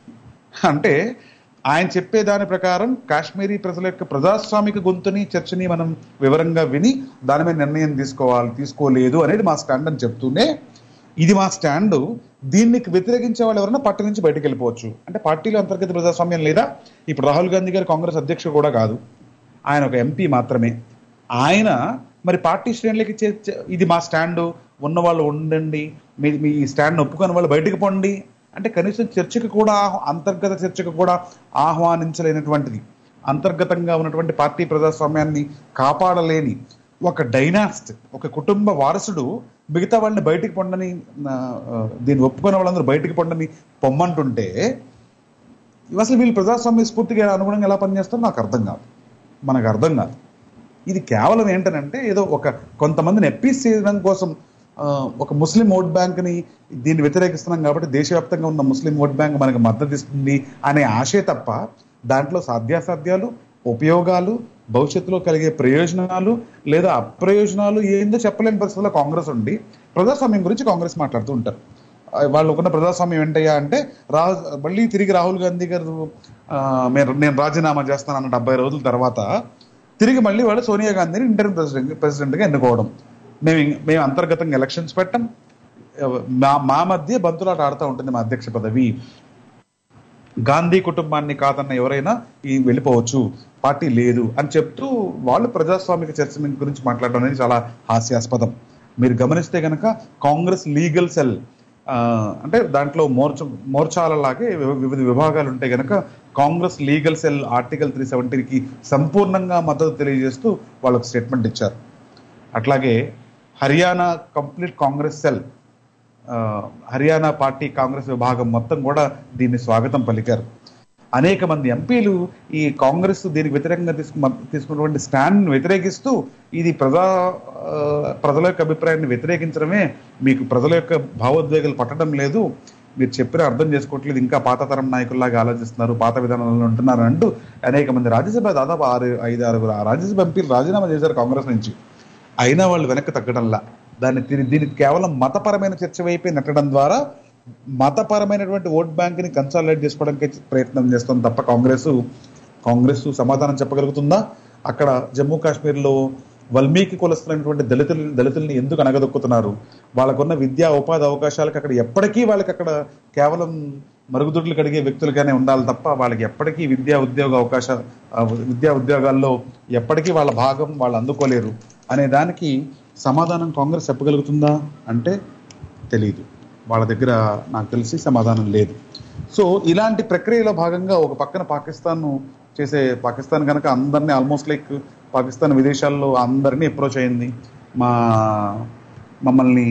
Speaker 3: అంటే ఆయన చెప్పే దాని ప్రకారం కాశ్మీరీ ప్రజల యొక్క ప్రజాస్వామిక గొంతుని చర్చని మనం వివరంగా విని దాని మీద నిర్ణయం తీసుకోవాలి తీసుకోలేదు అనేది మా స్టాండ్ అని చెప్తూనే ఇది మా స్టాండ్ దీన్ని వ్యతిరేకించే వాళ్ళు ఎవరైనా పార్టీ నుంచి బయటకు వెళ్ళిపోవచ్చు అంటే పార్టీలో అంతర్గత ప్రజాస్వామ్యం లేదా ఇప్పుడు రాహుల్ గాంధీ గారు కాంగ్రెస్ అధ్యక్షుడు కూడా కాదు ఆయన ఒక ఎంపీ మాత్రమే ఆయన మరి పార్టీ శ్రేణులకి చే- చే- ఇది మా స్టాండ్ ఉన్న వాళ్ళు ఉండండి మీ మీ స్టాండ్ ఒప్పుకొని వాళ్ళు బయటకు పోండి అంటే కనీసం చర్చకు కూడా ఆహ్- అంతర్గత చర్చకు కూడా ఆహ్వానించలేనటువంటిది అంతర్గతంగా ఉన్నటువంటి పార్టీ ప్రజాస్వామ్యాన్ని కాపాడలేని ఒక డైనాస్ట్ ఒక కుటుంబ వారసుడు మిగతా వాళ్ళని బయటికి పొండని ఆ, ఆ, దీన్ని ఒప్పుకున్న వాళ్ళందరూ బయటికి పొండని పొమ్మంటుంటే అసలు వీళ్ళు ప్రజాస్వామ్య స్ఫూర్తిగా అనుగుణంగా ఎలా పనిచేస్తారో నాకు అర్థం కాదు మనకు అర్థం కాదు ఇది కేవలం ఏంటనంటే ఏదో ఒక కొంతమందిని ఎప్పీస్ చేయడం కోసం ఆ, ఒక ముస్లిం ఓట్ బ్యాంక్ని దీన్ని వ్యతిరేకిస్తున్నాం కాబట్టి దేశవ్యాప్తంగా ఉన్న ముస్లిం ఓట్ బ్యాంక్ మనకు మద్దతు ఇస్తుంది అనే ఆశే తప్ప దాంట్లో సాధ్యాసాధ్యాలు ఉపయోగాలు భవిష్యత్తులో కలిగే ప్రయోజనాలు లేదా అప్రయోజనాలు ఏందో చెప్పలేని పరిస్థితుల్లో కాంగ్రెస్ ఉండి ప్రజాస్వామ్యం గురించి కాంగ్రెస్ మాట్లాడుతూ ఉంటారు ఆ, వాళ్ళు ఉన్న ప్రజాస్వామ్యం ఏంటయ్యా అంటే రా మళ్ళీ తిరిగి రాహుల్ గాంధీ గారు ఆ, మీరు నేను రాజీనామా చేస్తానన్న డెబ్బై రోజుల తర్వాత తిరిగి మళ్ళీ వాళ్ళు సోనియా గాంధీని ఇంటర్మ్ ప్రెసిడెంట్ ప్రెసిడెంట్గా ఎన్నుకోవడం మేము ఇం- మేము అంతర్గతంగా ఎలక్షన్స్ పెట్టం మా మా మధ్య బంతులాట ఆడుతూ ఉంటుంది మా అధ్యక్ష పదవి గాంధీ కుటుంబాన్ని కాదన్న ఎవరైనా ఈ వెళ్ళిపోవచ్చు పార్టీ లేదు అని చెప్తూ వాళ్ళు ప్రజాస్వామిక చర్చ గురించి మాట్లాడడం అనేది చాలా హాస్యాస్పదం మీరు గమనిస్తే గనక కాంగ్రెస్ లీగల్ సెల్ ఆ, అంటే దాంట్లో మోర్చ మోర్చాలలాగే వివ- వివిధ విభాగాలు ఉంటాయి కనుక Congress legal cell article three సెవెంటీకి సంపూర్ణంగా మద్దతు తెలియజేస్తూ వాళ్ళకు స్టేట్మెంట్ ఇచ్చారు అట్లాగే హర్యానా కంప్లీట్ కాంగ్రెస్ సెల్ ఆ, హర్యానా పార్టీ కాంగ్రెస్ విభాగం మొత్తం కూడా దీన్ని స్వాగతం పలికారు అనేక మంది ఎంపీలు ఈ కాంగ్రెస్ దీనికి వ్యతిరేకంగా తీసుకు తీసుకున్నటువంటి స్టాండ్ వ్యతిరేకిస్తూ ఇది ప్రజా ఆ, ప్రజల యొక్క అభిప్రాయాన్ని వ్యతిరేకించడమే మీకు ప్రజల యొక్క భావోద్వేగాలు పట్టడం లేదు మీరు చెప్పిన అర్థం చేసుకోవట్లేదు ఇంకా పాత తరం నాయకుల్లాగా ఆలోచిస్తున్నారు పాత విధానాలను ఉంటున్నారు అంటూ అనేక మంది రాజ్యసభ దాదాపు ఆరు ఐదు ఆరుగురు ఆ రాజ్యసభ ఎంపీలు రాజీనామా చేశారు కాంగ్రెస్ నుంచి అయినా వాళ్ళు వెనక్కి తగ్గడంలా దాన్ని దీని దీనికి కేవలం మతపరమైన చర్చ వైపే నెట్టడం ద్వారా మతపరమైనటువంటి ఓట్ బ్యాంక్ ని కన్సాలిడేట్ చేసుకోవడానికి ప్రయత్నం చేస్తుంది తప్ప కాంగ్రెస్ కాంగ్రెస్ సమాధానం చెప్పగలుగుతుందా అక్కడ జమ్మూ కాశ్మీర్లో వల్మీకి కులస్తులైనటువంటి దళితులు దళితుల్ని ఎందుకు అనగదొక్కుతున్నారు వాళ్ళకున్న విద్యా ఉపాధి అవకాశాలకు అక్కడ ఎప్పటికీ వాళ్ళకి అక్కడ కేవలం మరుగుదొడ్లు కడిగే వ్యక్తులుగానే ఉండాలి తప్ప వాళ్ళకి ఎప్పటికీ విద్యా ఉద్యోగ అవకాశ ఆ, విద్యా ఉద్యోగాల్లో ఎప్పటికీ వాళ్ళ భాగం వాళ్ళు అందుకోలేరు అనే దానికి సమాధానం కాంగ్రెస్ చెప్పగలుగుతుందా అంటే తెలియదు వాళ్ళ దగ్గర నాకు తెలిసి సమాధానం లేదు సో ఇలాంటి ప్రక్రియలో భాగంగా ఒక పక్కన పాకిస్తాన్ చేసే పాకిస్తాన్ కనుక అందరినీ ఆల్మోస్ట్ లైక్ పాకిస్తాన్ విదేశాల్లో అందరినీ అప్రోచ్ అయింది మా మమ్మల్ని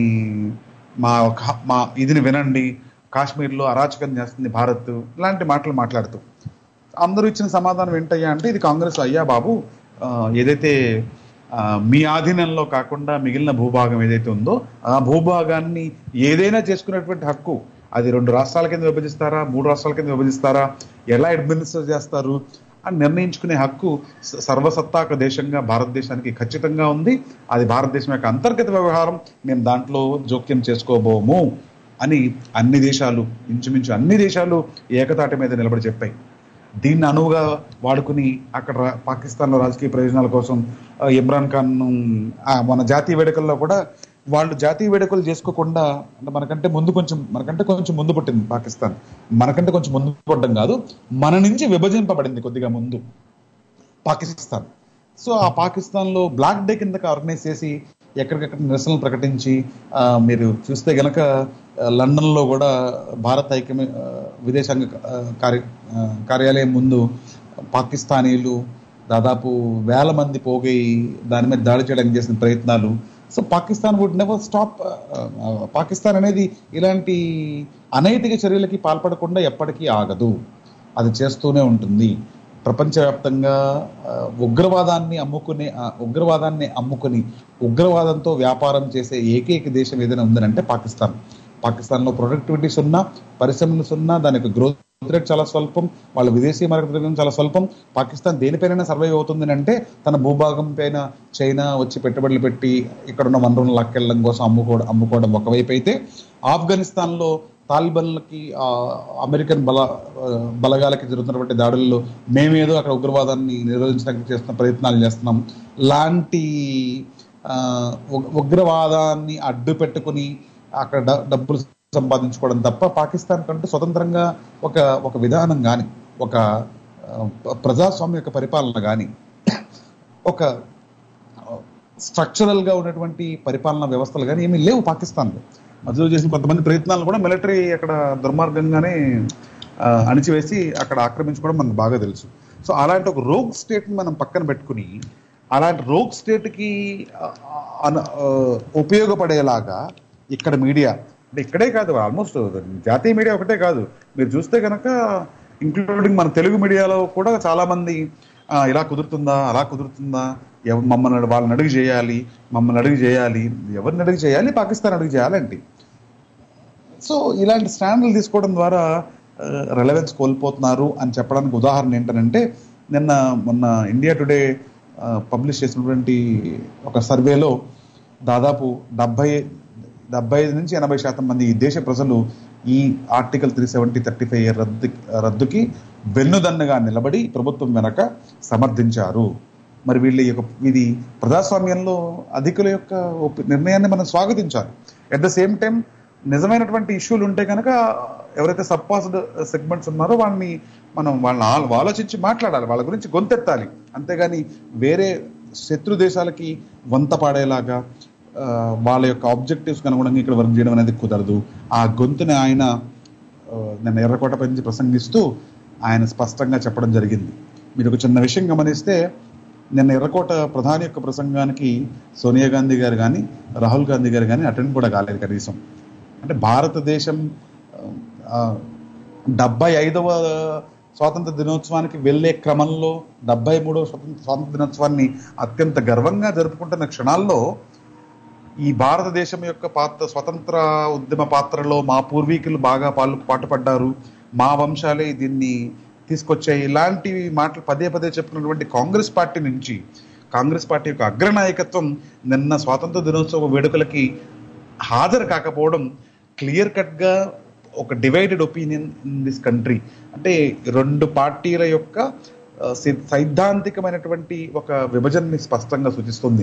Speaker 3: మా ఒక- మా ఇదిని వినండి కాశ్మీర్లో అరాచకం చేస్తుంది భారత్ ఇలాంటి మాటలు మాట్లాడుతూ అందరూ ఇచ్చిన సమాధానం ఏంటయ్యా అంటే ఇది కాంగ్రెస్ అయ్యా బాబు ఆ, ఏదైతే ఆ, మీ ఆధీనంలో కాకుండా మిగిలిన భూభాగం ఏదైతే ఉందో ఆ భూభాగాన్ని ఏదైనా చేసుకునేటువంటి హక్కు అది రెండు రాష్ట్రాల కింద విభజిస్తారా మూడు రాష్ట్రాల కింద విభజిస్తారా ఎలా అడ్మినిస్టర్ చేస్తారు అని నిర్ణయించుకునే హక్కు స- సర్వసత్తాక దేశంగా భారతదేశానికి ఖచ్చితంగా ఉంది అది భారతదేశం యొక్క అంతర్గత వ్యవహారం మేము దాంట్లో జోక్యం చేసుకోబోము అని అన్ని దేశాలు ఇంచుమించు అన్ని దేశాలు ఏకతాటి మీద నిలబడి చెప్పాయి దీన్ని అనువుగా వాడుకుని అక్కడ రా- పాకిస్తాన్లో రాజకీయ ప్రయోజనాల కోసం ఆ, ఇమ్రాన్ ఖాన్ మన జాతీయ వేడుకల్లో కూడా వాళ్ళు జాతీయ వేడుకలు చేసుకోకుండా అంటే మనకంటే ముందు కొంచెం మనకంటే కొంచెం ముందు పుట్టింది పాకిస్తాన్ మనకంటే కొంచెం ముందు పడ్డం కాదు మన నుంచి విభజింపబడింది కొద్దిగా ముందు పాకిస్తాన్ సో ఆ పాకిస్తాన్లో బ్లాక్ డే కిందకి ఆర్గనైజ్ చేసి ఎక్కడికక్కడ నిరసనలు ప్రకటించి ఆ, మీరు చూస్తే గనక ఆ, లండన్లో కూడా భారత ఐక్యమే ఆ, విదేశాంగ ఆ, కార్య ఆ, కార్యాలయం ముందు పాకిస్తానీలు దాదాపు వేల మంది పోగై దాని మీద దాడి చేయడానికి చేసిన ప్రయత్నాలు so Pakistan would never stop Pakistan అనేది ఇలాంటి అనైతిక చర్యలకి పాల్పడకుండా ఎప్పటికీ ఆగదు అది చేస్తూనే ఉంటుంది ప్రపంచవ్యాప్తంగా ఆ, ఉగ్రవాదాన్ని అమ్ముకునే ఆ, ఉగ్రవాదాన్ని అమ్ముకుని ఉగ్రవాదంతో వ్యాపారం చేసే ఏకైక దేశం ఏదైనా ఉందనంటే పాకిస్తాన్ పాకిస్తాన్లో ప్రొడక్టివిటీస్ ఉన్నా పరిశ్రమలు ఉన్నా దానికి గ్రోత్ రేట్ చాలా స్వల్పం వాళ్ళ విదేశీ మార్కెట్ ద్రవ్యం చాలా స్వల్పం పాకిస్తాన్ దేనిపైన సర్వైవ్ అవుతుంది అంటే తన భూభాగం పైన చైనా వచ్చి పెట్టుబడులు పెట్టి ఇక్కడ ఉన్న వనరులను లాక్కెళ్ళడం కోసం అమ్ముకోవడం అమ్ముకోవడం ఒకవైపు అయితే ఆఫ్ఘనిస్తాన్లో తాలిబన్లకి ఆ, అమెరికన్ బల ఆ, బలగాలకి జరుగుతున్నటువంటి దాడుల్లో మేమేదో అక్కడ ఉగ్రవాదాన్ని నిరోధించడానికి చేస్తున్న ప్రయత్నాలు చేస్తున్నాం లాంటి ఆ, ఉగ్- ఉగ్రవాదాన్ని అడ్డు పెట్టుకుని అక్కడ డ- డబ్బులు సంపాదించుకోవడం తప్ప పాకిస్తాన్ కంటూ స్వతంత్రంగా ఒక ఒక విధానం కానీ ఒక ఆ, ప- ప్రజాస్వామ్య యొక్క పరిపాలన కానీ ఒక స్ట్రక్చరల్ గా ఉన్నటువంటి పరిపాలనా వ్యవస్థలు కానీ ఏమీ లేవు పాకిస్తాన్లో మధ్యలో చేసిన కొంతమంది ప్రయత్నాలు కూడా మిలిటరీ అక్కడ దుర్మార్గంగానే ఆ, అణిచివేసి అక్కడ ఆక్రమించుకోవడం మనకు బాగా తెలుసు సో అలాంటి ఒక రోగ్ స్టేట్ని మనం పక్కన పెట్టుకుని అలాంటి రోగ్ స్టేట్కి ఆ, అన- ఆ, ఉపయోగపడేలాగా ఇక్కడ మీడియా అంటే ఇక్కడే కాదు ఆల్మోస్ట్ జాతీయ మీడియా ఒకటే కాదు మీరు చూస్తే కనుక ఇంక్లూడింగ్ మన తెలుగు మీడియాలో కూడా చాలా మంది ఆ, ఇలా కుదురుతుందా అలా కుదురుతుందా ఎవ మమ్మల్ని అడి- వాళ్ళని అడిగి చేయాలి మమ్మల్ని అడిగి చేయాలి ఎవరిని అడిగి చేయాలి పాకిస్తాన్ అడిగి చేయాలండి సో ఇలాంటి స్టాండ్లు తీసుకోవడం ద్వారా రెలవెన్స్ కోల్పోతున్నారు అని చెప్పడానికి ఉదాహరణ ఏంటంటే నిన్న మొన్న ఇండియా టుడే పబ్లిష్ చేసినటువంటి ఒక సర్వేలో దాదాపు డెబ్బై డెబ్బై ఐదు నుంచి ఎనభై శాతం మంది ఈ దేశ ప్రజలు ఈ article three seventy thirty five రద్దు రద్దుకి వెన్నుదన్నుగా నిలబడి ప్రభుత్వం వెనక సమర్థించారు మరి వీళ్ళ యొక్క ఇది ప్రజాస్వామ్యంలో అధికుల యొక్క ఒపి- నిర్ణయాన్ని మనం స్వాగతించాలి అట్ ద సేమ్ టైం నిజమైనటువంటి ఇష్యూలు ఉంటే కనుక ఎవరైతే సబ్పాస్డ్ సెగ్మెంట్స్ ఉన్నారో వాళ్ళని మనం వాళ్ళని ఆలో- ఆలోచించి మాట్లాడాలి వాళ్ళ గురించి గొంతెత్తాలి అంతేగాని వేరే శత్రు దేశాలకి వంత పాడేలాగా ఆ, ఆ, వాళ్ళ యొక్క ఆబ్జెక్టివ్స్ అనుగుణంగా ఇక్కడ వర్క్ చేయడం అనేది కుదరదు ఆ గొంతుని ఆయన ఆ, నిన్న ఎర్రకోటపై నుంచి ప్రసంగిస్తూ ఆయన స్పష్టంగా చెప్పడం జరిగింది మీరు ఒక చిన్న విషయం గమనిస్తే నిన్న ఎర్రకోట ప్రధాని యొక్క ప్రసంగానికి సోనియా గాంధీ గారు కానీ రాహుల్ గాంధీ గారు కానీ అటెండ్ కూడా కాలేదు కనీసం అంటే భారతదేశం ఆ, డెబ్బై ఐదవ స్వాతంత్ర దినోత్సవానికి వెళ్ళే క్రమంలో డెబ్బై మూడవ స్వాతంత్ర స్వాతంత్ర దినోత్సవాన్ని అత్యంత గర్వంగా జరుపుకుంటున్న క్షణాల్లో ఈ భారతదేశం యొక్క పాత్ర స్వతంత్ర ఉద్యమ పాత్రలో మా పూర్వీకులు బాగా పాలు పాటుపడ్డారు మా వంశాలే దీన్ని తీసుకొచ్చాయి ఇలాంటి మాటలు పదే పదే చెప్పినటువంటి కాంగ్రెస్ పార్టీ నుంచి కాంగ్రెస్ పార్టీ యొక్క అగ్రనాయకత్వం నిన్న స్వాతంత్ర దినోత్సవ వేడుకలకి హాజరు కాకపోవడం క్లియర్ కట్ గా ఒక divided opinion in this country అంటే రెండు పార్టీల యొక్క ఆ, సి- సైద్ధాంతికమైనటువంటి ఒక విభజనని స్పష్టంగా సూచిస్తుంది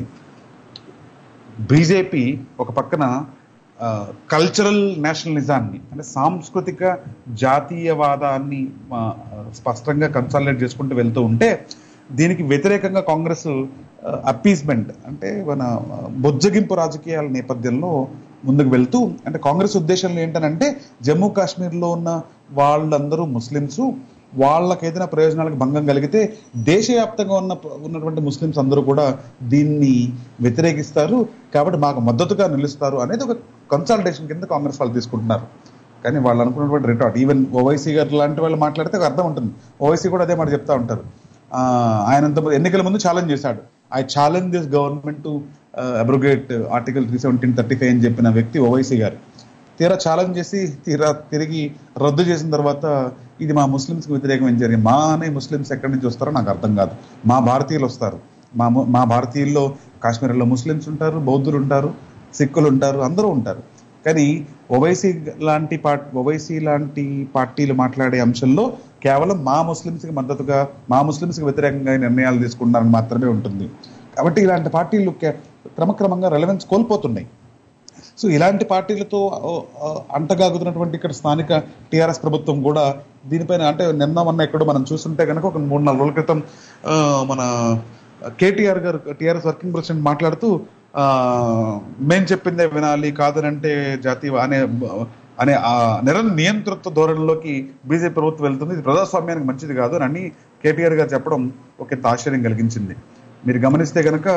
Speaker 3: బీజేపీ ఒక పక్కన కల్చరల్ నేషనలిజాన్ని అంటే సాంస్కృతిక జాతీయవాదాన్ని ఆ, స్పష్టంగా కన్సాలిడేట్ చేసుకుంటూ వెళ్తూ ఉంటే దీనికి వ్యతిరేకంగా కాంగ్రెస్ అప్పీస్మెంట్ అంటే మన ఆ, బొజ్జగింపు రాజకీయాల నేపథ్యంలో ముందుకు వెళ్తూ అంటే కాంగ్రెస్ ఉద్దేశంలో ఏంటనంటే జమ్మూ కాశ్మీర్లో ఉన్న వాళ్ళందరూ ముస్లిమ్స్ వాళ్ళకి ఏదైనా ప్రయోజనాలకు భంగం కలిగితే దేశవ్యాప్తంగా ఉన్న ఉన్నటువంటి ముస్లిమ్స్ అందరూ కూడా దీన్ని వ్యతిరేకిస్తారు కాబట్టి మాకు మద్దతుగా నిలుస్తారు అనేది ఒక కన్సల్టేషన్ కింద కాంగ్రెస్ వాళ్ళు తీసుకుంటున్నారు కానీ వాళ్ళు అనుకున్నటువంటి రిటార్ట్ ఈవెన్ ఓవైసీ గారు లాంటి వాళ్ళు మాట్లాడితే ఒక అర్థం ఉంటుంది ఓవైసీ కూడా అదే మాట చెప్తా ఉంటారు ఆ, ఆయన అంత ఎన్నికల ముందు ఛాలెంజ్ చేశాడు I challenge this government to abrogate article three seventeen thirty five అని చెప్పిన వ్యక్తి ఓవైసీ గారు తీరా ఛాలెంజ్ చేసి తీరా తిరిగి రద్దు చేసిన తర్వాత ఇది మా ముస్లిమ్స్కి వ్యతిరేకం ఏం జరిగింది మా అనే ముస్లిమ్స్ ఎక్కడి నుంచి వస్తారో నాకు అర్థం కాదు మా భారతీయులు వస్తారు మా ము- మా భారతీయుల్లో కాశ్మీర్లో ముస్లిమ్స్ ఉంటారు బౌద్ధులు ఉంటారు సిక్కులు ఉంటారు అందరూ ఉంటారు కానీ ఓవైసీ లాంటి పార్ట్ ఓవైసీ లాంటి పార్టీలు మాట్లాడే అంశంలో కేవలం మా ముస్లిమ్స్కి మద్దతుగా మా ముస్లిమ్స్కి వ్యతిరేకంగా ఈ నిర్ణయాలు తీసుకుంటారని మాత్రమే ఉంటుంది కాబట్టి ఇలాంటి పార్టీలు కే- క్రమక్రమంగా రెలవెన్స్ కోల్పోతున్నాయి సో ఇలాంటి పార్టీలతో ఆ, ఆ, అంటగాగుతున్నటువంటి ఇక్కడ స్థానిక టీఆర్ఎస్ ప్రభుత్వం కూడా దీనిపైన అంటే నిన్న మొన్న ఎక్కడో మనం చూస్తుంటే కనుక ఒక మూడు నాలుగు రోజుల క్రితం ఆ, మన కేటీఆర్ గారు టీఆర్ఎస్ వర్కింగ్ ప్రెసిడెంట్ మాట్లాడుతూ ఆ, మేం చెప్పిందే వినాలి కాదనంటే జాతీయ అనే అనే ఆ నిర నియంతృత్వ ధోరణిలోకి బీజేపీ ప్రభుత్వం వెళ్తుంది ఇది ప్రజాస్వామ్యానికి మంచిది కాదు అని అన్ని కేటీఆర్ గారు చెప్పడం ఒక ఇంత ఆశ్చర్యం కలిగించింది మీరు గమనిస్తే కనుక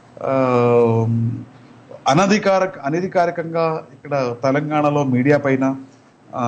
Speaker 3: అనధికార అనధికారికంగా ఇక్కడ తెలంగాణలో మీడియా పైన ఆ,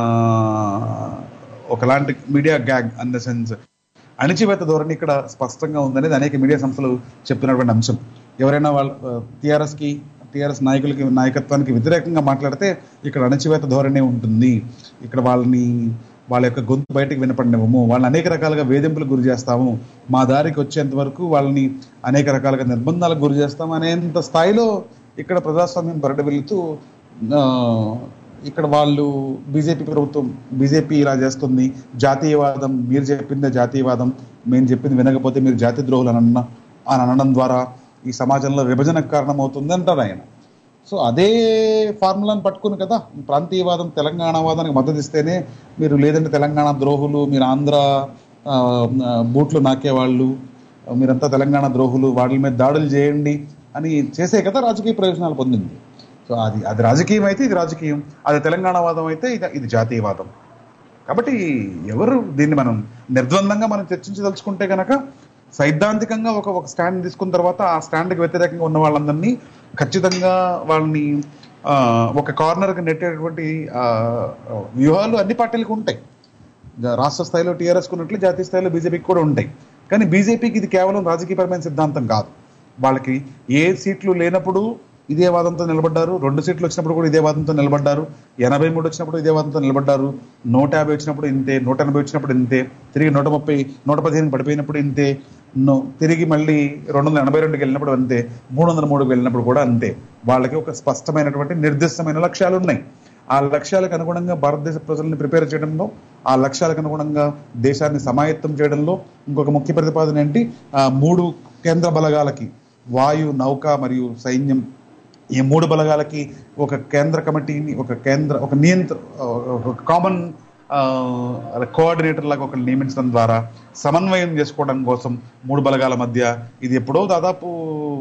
Speaker 3: ఒకలాంటి media gag in the sense అణిచివేత ధోరణి ఇక్కడ స్పష్టంగా ఉందనేది అనేక మీడియా సంస్థలు చెప్తున్నటువంటి అంశం ఎవరైనా వాళ్ళ టిఆర్ఎస్ కి టిఆర్ఎస్ నాయకులకి నాయకత్వానికి వ్యతిరేకంగా మాట్లాడితే ఇక్కడ అణచివేత ధోరణి ఉంటుంది ఇక్కడ వాళ్ళని వాళ్ళ యొక్క గొంతు బయటకు వినపడినవ్వము వాళ్ళని అనేక రకాలుగా వేధింపులకు గురి చేస్తాము మా దారికి వచ్చేంత వరకు వాళ్ళని అనేక రకాలుగా నిర్బంధాలకు గురి చేస్తాము అనేంత స్థాయిలో ఇక్కడ ప్రజాస్వామ్యం బరట వెళుతూ ఆ, ఇక్కడ వాళ్ళు బీజేపీ ప్రభుత్వం బీజేపీ ఇలా చేస్తుంది జాతీయవాదం మీరు చెప్పిందే జాతీయవాదం మేము చెప్పింది వినకపోతే మీరు జాతి ద్రోహులు అని అన్న అని అనడం ద్వారా ఈ సమాజంలో విభజనకు కారణమవుతుంది అంటారు ఆయన సో అదే ఫార్ములాని పట్టుకుని కదా ఈ ప్రాంతీయవాదం తెలంగాణ వాదానికి మద్దతు ఇస్తేనే మీరు లేదంటే తెలంగాణ ద్రోహులు మీరు ఆంధ్ర ఆ, ఆ, బూట్లు నాకేవాళ్ళు మీరంతా తెలంగాణ ద్రోహులు వాళ్ళ మీద దాడులు చేయండి అని చేసే కదా రాజకీయ ప్రయోజనాలు పొందింది సో అది అది రాజకీయం అయితే ఇది రాజకీయం అది తెలంగాణ వాదం అయితే ఇది ఇది జాతీయవాదం కాబట్టి ఎవరు దీన్ని మనం నిర్ద్వందంగా మనం చర్చించదలుచుకుంటే కనుక సైద్ధాంతికంగా ఒక ఒక స్టాండ్ తీసుకున్న తర్వాత ఆ స్టాండ్కి వ్యతిరేకంగా ఉన్న వాళ్ళందరినీ ఖచ్చితంగా వాళ్ళని ఆ, ఒక కార్నర్కి నెట్టేటువంటి ఆ, వ్యూహాలు అన్ని పార్టీలకు ఉంటాయి జా- రాష్ట్ర స్థాయిలో టీఆర్ఎస్ ఉన్నట్లు జాతీయ స్థాయిలో బీజేపీకి కూడా ఉంటాయి కానీ బీజేపీకి ఇది కేవలం రాజకీయపరమైన సిద్ధాంతం కాదు వాళ్ళకి ఏ సీట్లు లేనప్పుడు ఇదే వాదంతో నిలబడ్డారు రెండు సీట్లు వచ్చినప్పుడు కూడా ఇదే వాదంతో నిలబడ్డారు ఎనభై మూడు వచ్చినప్పుడు ఇదే వాదంతో నిలబడ్డారు నూట యాభై వచ్చినప్పుడు ఇంతే నూట ఎనభై వచ్చినప్పుడు ఇంతే తిరిగి నూట ముప్పై నూట పదిహేను పడిపోయినప్పుడు ఇంతే నో- తిరిగి మళ్ళీ రెండు వందల ఎనభై రెండుకి వెళ్ళినప్పుడు అంతే మూడు వందల మూడుకి వెళ్ళినప్పుడు కూడా అంతే వాళ్ళకి ఒక స్పష్టమైనటువంటి నిర్దిష్టమైన లక్ష్యాలు ఉన్నాయి ఆ లక్ష్యాలకు అనుగుణంగా భారతదేశ ప్రజల్ని ప్రిపేర్ చేయడంలో ఆ లక్ష్యాలకు అనుగుణంగా దేశాన్ని సమాయత్తం చేయడంలో ఇంకొక ముఖ్య ప్రతిపాదన ఏంటి ఆ మూడు కేంద్ర బలగాలకి వాయు నౌక మరియు సైన్యం ఈ మూడు బలగాలకి ఒక కేంద్ర కమిటీని ఒక కేంద్ర ఒక నియంత్ర ఒక కామన్ కోఆర్డినేటర్ లాగా ఒకరు నియమించడం ద్వారా సమన్వయం చేసుకోవడం కోసం మూడు బలగాల మధ్య ఇది ఎప్పుడో దాదాపు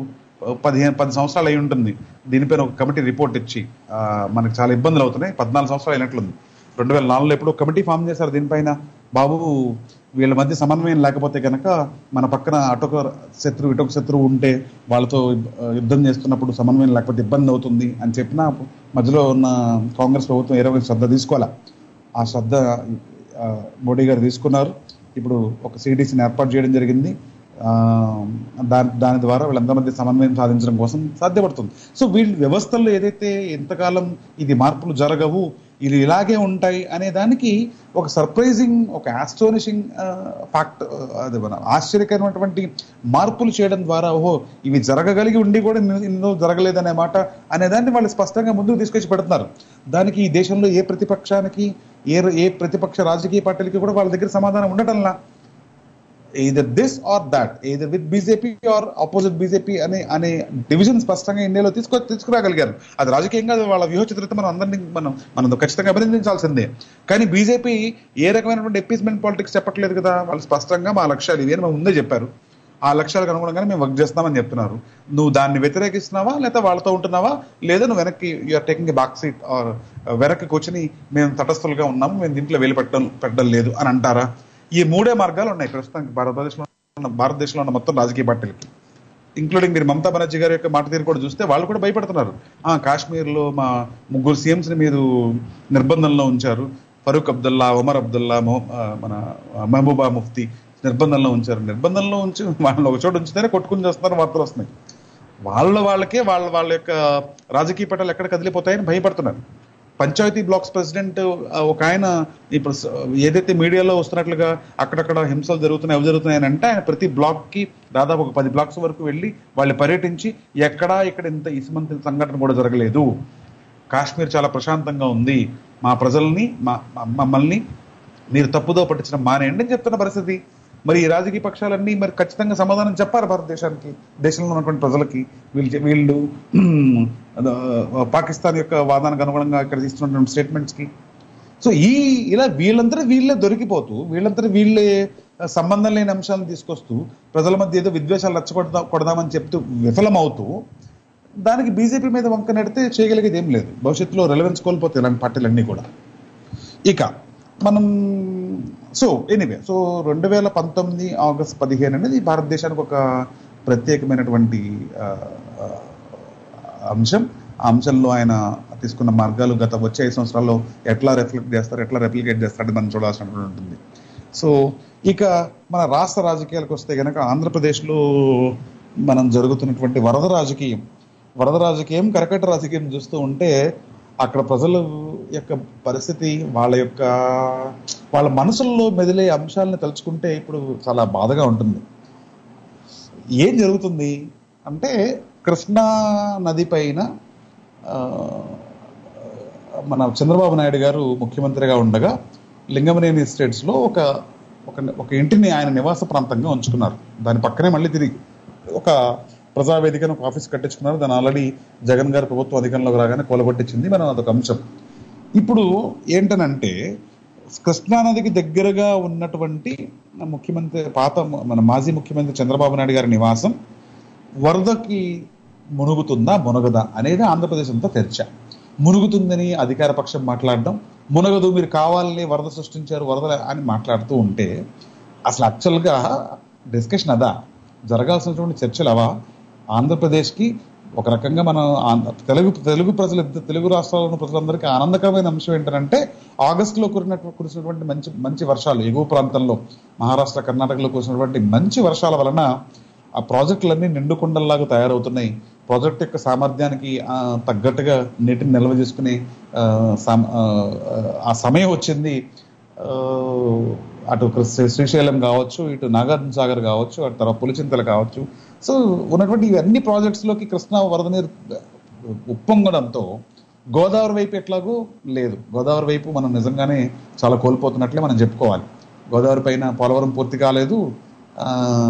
Speaker 3: పదిహేను పది సంవత్సరాలు అయి ఉంటుంది దీనిపైన ఒక కమిటీ రిపోర్ట్ ఇచ్చి ఆ, మనకు చాలా ఇబ్బందులు అవుతున్నాయి పద్నాలుగు సంవత్సరాలు అయినట్లుంది రెండు వేల నాలుగులో ఎప్పుడో కమిటీ ఫామ్ చేశారు దీనిపైన బాబు వీళ్ళ మధ్య సమన్వయం లేకపోతే కనుక మన పక్కన అటొక శత్రువు ఇటొక శత్రువు ఉంటే వాళ్ళతో ఆ, యుద్ధం చేస్తున్నప్పుడు సమన్వయం లేకపోతే ఇబ్బంది అవుతుంది అని చెప్పినా మధ్యలో ఉన్న కాంగ్రెస్ ప్రభుత్వం ఇరవై శ్రద్ధ తీసుకోవాలా ఆ శ్రద్ధ ఆ, మోడీ గారు తీసుకున్నారు ఇప్పుడు ఒక సిడిసిని ఏర్పాటు చేయడం జరిగింది ఆ, దాని దాని ద్వారా వీళ్ళందరి మధ్య సమన్వయం సాధించడం కోసం సాధ్యపడుతుంది సో వీళ్ళ వ్యవస్థల్లో ఏదైతే ఎంతకాలం ఇది మార్పులు జరగవు ఇది ఇలాగే ఉంటాయి అనే దానికి ఒక సర్ప్రైజింగ్ ఒక ఆస్టోనిషింగ్ ఫ్యాక్ట్ అది మన ఆశ్చర్యకరమైనటువంటి మార్పులు చేయడం ద్వారా ఓహో ఇవి జరగగలిగి ఉండి కూడా ఇన్ని ఇన్ని రోజులు జరగలేదనే మాట అనే దాన్ని వాళ్ళు స్పష్టంగా ముందుకు తీసుకొచ్చి పెడుతున్నారు దానికి ఈ దేశంలో ఏ ప్రతిపక్షానికి ఏ ఏ ప్రతిపక్ష రాజకీయ పార్టీలకి కూడా వాళ్ళ దగ్గర సమాధానం ఉండటంలా either this or that either with BJP or opposite BJP అనే అనే డివిజన్ స్పష్టంగా ఇండియాలో తీసుకొ తీసుకురాగలిగారు అది రాజకీయంగా అది వాళ్ళ వ్యూహ చిత్రత మనం అందరినీ మనం మనం ఖచ్చితంగా అభినందించాల్సిందే కానీ బీజేపీ ఏ రకమైనటువంటి ఎప్పీస్మెంట్ పాలిటిక్స్ చెప్పట్లేదు కదా వాళ్ళు స్పష్టంగా మా లక్ష్యాలు ఇవి అని మేము ముందే చెప్పారు ఆ లక్ష్యాలకు అనుగుణంగానే మేము వర్క్ చేస్తామని చెప్తున్నారు నువ్వు దాన్ని వ్యతిరేకిస్తున్నావా లేదా వాళ్ళతో ఉంటున్నావా లేదా నువ్వు వెనక్కి you're taking a back seat or వెనక్కి కూర్చొని మేము తటస్థులుగా ఉన్నాము మేము దీంట్లో వేలు పెట్టడం పెట్టడం లేదు అని అంటారా ఈ మూడే మార్గాలు ఉన్నాయి ప్రస్తుతానికి భారతదేశంలో ఉన్న భారతదేశంలో ఉన్న మొత్తం రాజకీయ పార్టీలకి ఇంక్లూడింగ్ మీరు మమతా బెనర్జీ గారి యొక్క మాట తీరు కూడా చూస్తే వాళ్ళు కూడా భయపడుతున్నారు ఆ కాశ్మీర్లో మా ముగ్గురు సీఎంస్ ని మీరు నిర్బంధంలో ఉంచారు ఫరూక్ అబ్దుల్లా ఒమర్ అబ్దుల్లా మొహ- ఆ, మన మహబూబా ముఫ్తీ నిర్బంధంలో ఉంచారు నిర్బంధంలో ఉంచి వాళ్ళని ఒక చోట ఉంచితేనే కొట్టుకుని చేస్తున్నారు వార్తలు వస్తున్నాయి వాళ్ళ వాళ్ళకే వాళ్ళ వాళ్ళ యొక్క రాజకీయ పట్టాలు ఎక్కడ కదిలిపోతాయని భయపడుతున్నారు పంచాయతీ బ్లాక్స్ ప్రెసిడెంట్ ఆ, ఒక ఆయన ఇప్పుడు స- ఏదైతే మీడియాలో వస్తున్నట్లుగా అక్కడక్కడ హింసలు జరుగుతున్నాయి అవి జరుగుతున్నాయి అంటే ఆయన ప్రతి బ్లాక్ కి దాదాపు ఒక పది బ్లాక్స్ వరకు వెళ్ళి వాళ్ళు పర్యటించి ఎక్కడా ఇక్కడ ఇంత ఇసుమంత సంఘటన కూడా జరగలేదు కాశ్మీర్ చాలా ప్రశాంతంగా ఉంది మా ప్రజల్ని మా మా- మమ్మల్ని మీరు తప్పుదో పట్టించడం మానేయండి అని చెప్తున్న పరిస్థితి మరి ఈ రాజకీయ పక్షాలన్నీ మరి ఖచ్చితంగా సమాధానం చెప్పారు భారతదేశానికి దేశంలో ఉన్నటువంటి ప్రజలకి వీళ్ళు చె- వీళ్ళు ఆ, పాకిస్తాన్ యొక్క వాదానికి అనుగుణంగా ఇక్కడ తీసుకున్నటువంటి స్టేట్మెంట్స్ కి సో ఈ ఇలా వీళ్ళందరూ వీళ్ళే దొరికిపోతూ వీళ్ళందరూ వీళ్ళే సంబంధం లేని అంశాలను తీసుకొస్తూ ప్రజల మధ్య ఏదో విద్వేషాలు రచ్చగొడదా కొడదామని చెప్తూ విఫలమవుతూ దానికి బీజేపీ మీద వంక నెడితే చేయగలిగేది ఏం లేదు భవిష్యత్తులో రెలవెన్స్ కోల్పోతాయి ఇలాంటి పార్టీలన్నీ కూడా ఇక మనం సో ఎనీవే సో రెండు వేల పంతొమ్మిది ఆగస్ట్ పదిహేను అనేది భారతదేశానికి ఒక ప్రత్యేకమైనటువంటి ఆ, ఆ, అంశం ఆ అంశంలో ఆయన తీసుకున్న మార్గాలు గత వచ్చే ఐదు సంవత్సరాల్లో ఎట్లా రిఫ్లెక్ట్ చేస్తారు ఎట్లా రెప్లికేట్ చేస్తారు మనం చూడాల్సినటువంటి ఉంటుంది సో ఇక మన రాష్ట్ర రాజకీయాలకు వస్తే కనుక ఆంధ్రప్రదేశ్లో మనం జరుగుతున్నటువంటి వరద రాజకీయం వరద రాజకీయం కరకట్ట రాజకీయం చూస్తూ ఉంటే అక్కడ ప్రజల యొక్క పరిస్థితి వాళ్ళ యొక్క వాళ్ళ మనసుల్లో మెదిలే అంశాలను తలుచుకుంటే ఇప్పుడు చాలా బాధగా ఉంటుంది ఏం జరుగుతుంది అంటే కృష్ణా నది పైన ఆ, మన చంద్రబాబు నాయుడు గారు ముఖ్యమంత్రిగా ఉండగా లింగమనేని ఎస్టేట్స్ లో ఒక ఒక ఒక ఇంటిని ఆయన నివాస ప్రాంతంగా ఉంచుకున్నారు దాని పక్కనే మళ్ళీ తిరిగి ఒక ప్రజావేదికను ఒక ఆఫీస్ కట్టించుకున్నారు దాన్ని ఆల్రెడీ జగన్ గారి ప్రభుత్వం అధికారంలోకి రాగానే కూలగొట్టించింది మనం అదొక అంశం ఇప్పుడు ఏంటనంటే కృష్ణానదికి దగ్గరగా ఉన్నటువంటి ముఖ్యమంత్రి పాత మన మాజీ ముఖ్యమంత్రి చంద్రబాబు నాయుడు గారి నివాసం వరదకి మునుగుతుందా మునగదా అనేది ఆంధ్రప్రదేశ్ అంతా చర్చ మునుగుతుందని అధికార పక్షం మాట్లాడడం మునగదు మీరు కావాలని వరద సృష్టించారు వరద అని మాట్లాడుతూ ఉంటే అసలు యాక్చువల్గా డిస్కషన్ అదా జరగాల్సినటువంటి చర్చలు అవా ఆంధ్రప్రదేశ్కి ఒక రకంగా మన ఆంధ్ర- తెలుగు తెలుగు ప్రజలు ఇద్దరు తెలుగు రాష్ట్రాల్లో ఉన్న ప్రజలందరికీ ఆనందకరమైన అంశం ఏంటంటే ఆగస్టులో కురినట్టు కురిసినటువంటి మంచి మంచి వర్షాలు ఎగువ ప్రాంతంలో మహారాష్ట్ర కర్ణాటకలో కురిసినటువంటి మంచి వర్షాల వలన ఆ ప్రాజెక్టులన్నీ నిండుకుండల్లాగా తయారవుతున్నాయి ప్రాజెక్ట్ యొక్క సామర్థ్యానికి ఆ, తగ్గట్టుగా నీటిని నిల్వ చేసుకునే ఆ, సామ- ఆ, ఆ సమయం వచ్చింది ఆ, అటు శ్రీ- శ్రీశైలం కావచ్చు ఇటు నాగార్జున సాగర్ కావచ్చు అటు తర్వాత పులిచింతలు కావచ్చు సో ఉన్నటువంటి ఇవన్నీ ప్రాజెక్ట్స్ లోకి కృష్ణా వరద నీరు ఉప్పొంగడంతో గోదావరి వైపు ఎట్లాగో లేదు గోదావరి వైపు మనం నిజంగానే చాలా కోల్పోతున్నట్లే మనం చెప్పుకోవాలి గోదావరి పైన పోలవరం పూర్తి కాలేదు ఆ,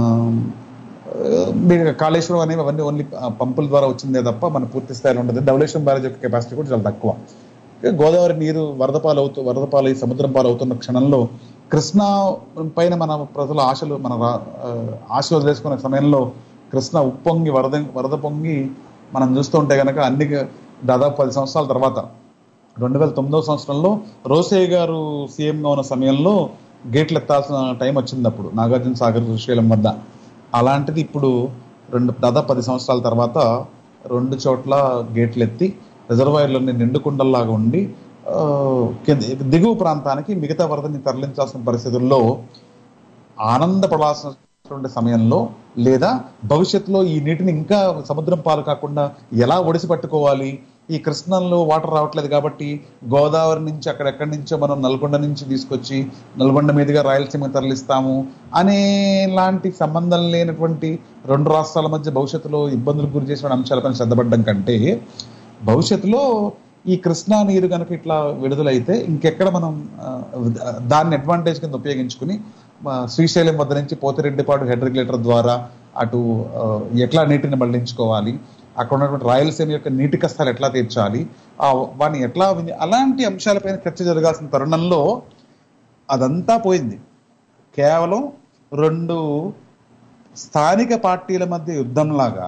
Speaker 3: మీరు కాళేశ్వరం అనేవి అవన్నీ ఓన్లీ పంపుల ద్వారా వచ్చిందే తప్ప మన పూర్తి స్థాయిలో ఉండదు డబులేషన్ బ్యారేజ్ యొక్క కెపాసిటీ కూడా చాలా తక్కువ గోదావరి నీరు వరద పాలవుతూ వరద పాలై సముద్రం పాలవుతున్న క్షణంలో కృష్ణా పైన మన ప్రజల ఆశలు మన రా- ఆ, ఆశ వదిలేసుకునే సమయంలో కృష్ణ ఉప్పొంగి వరద వరద పొంగి మనం చూస్తుంటే కనుక అన్ని దాదాపు పది సంవత్సరాల తర్వాత రెండు వేల తొమ్మిదవ సంవత్సరంలో రోసయ్య గారు సీఎంగా ఉన్న సమయంలో గేట్లు ఎత్తాల్సిన టైం వచ్చింది అప్పుడు నాగార్జున సాగర్ శ్రీశైలం వద్ద అలాంటిది ఇప్పుడు రెండు దాదాపు పది సంవత్సరాల తర్వాత రెండు చోట్ల గేట్లు ఎత్తి రిజర్వాయర్లన్నీ నిండుకుండల్లాగా ఉండి ఆ, కింద- దిగువ ప్రాంతానికి మిగతా వరదని తరలించాల్సిన పరిస్థితుల్లో ఆనందపడాల్సినటువంటి సమయంలో లేదా భవిష్యత్తులో ఈ నీటిని ఇంకా సముద్రం పాలు కాకుండా ఎలా ఒడిసి పట్టుకోవాలి ఈ కృష్ణంలో వాటర్ రావట్లేదు కాబట్టి గోదావరి నుంచి అక్కడెక్కడి నుంచో మనం నల్గొండ నుంచి తీసుకొచ్చి నల్గొండ మీదుగా రాయలసీమ తరలిస్తాము అనే లాంటి సంబంధం లేనటువంటి రెండు రాష్ట్రాల మధ్య భవిష్యత్తులో ఇబ్బందులకు గురి చేసిన అంశాలపై శ్రద్ధపడడం కంటే భవిష్యత్తులో ఈ కృష్ణా నీరు కనుక ఇట్లా విడుదలైతే ఇంకెక్కడ మనం ఆ, దాన్ని అడ్వాంటేజ్ కింద ఉపయోగించుకుని ఆ, శ్రీశైలం వద్ద నుంచి పోతిరెడ్డిపాడు హెడ్ రెగ్యులేటర్ ద్వారా అటు ఆ, ఎట్లా నీటిని మళ్లించుకోవాలి అక్కడ ఉన్నటువంటి రాయలసీమ యొక్క నీటి కష్టాలు ఎట్లా తీర్చాలి ఆ వాటిని ఎట్లా విని- అలాంటి అంశాలపైన చర్చ జరగాల్సిన తరుణంలో అదంతా పోయింది కేవలం రెండు స్థానిక పార్టీల మధ్య యుద్ధంలాగా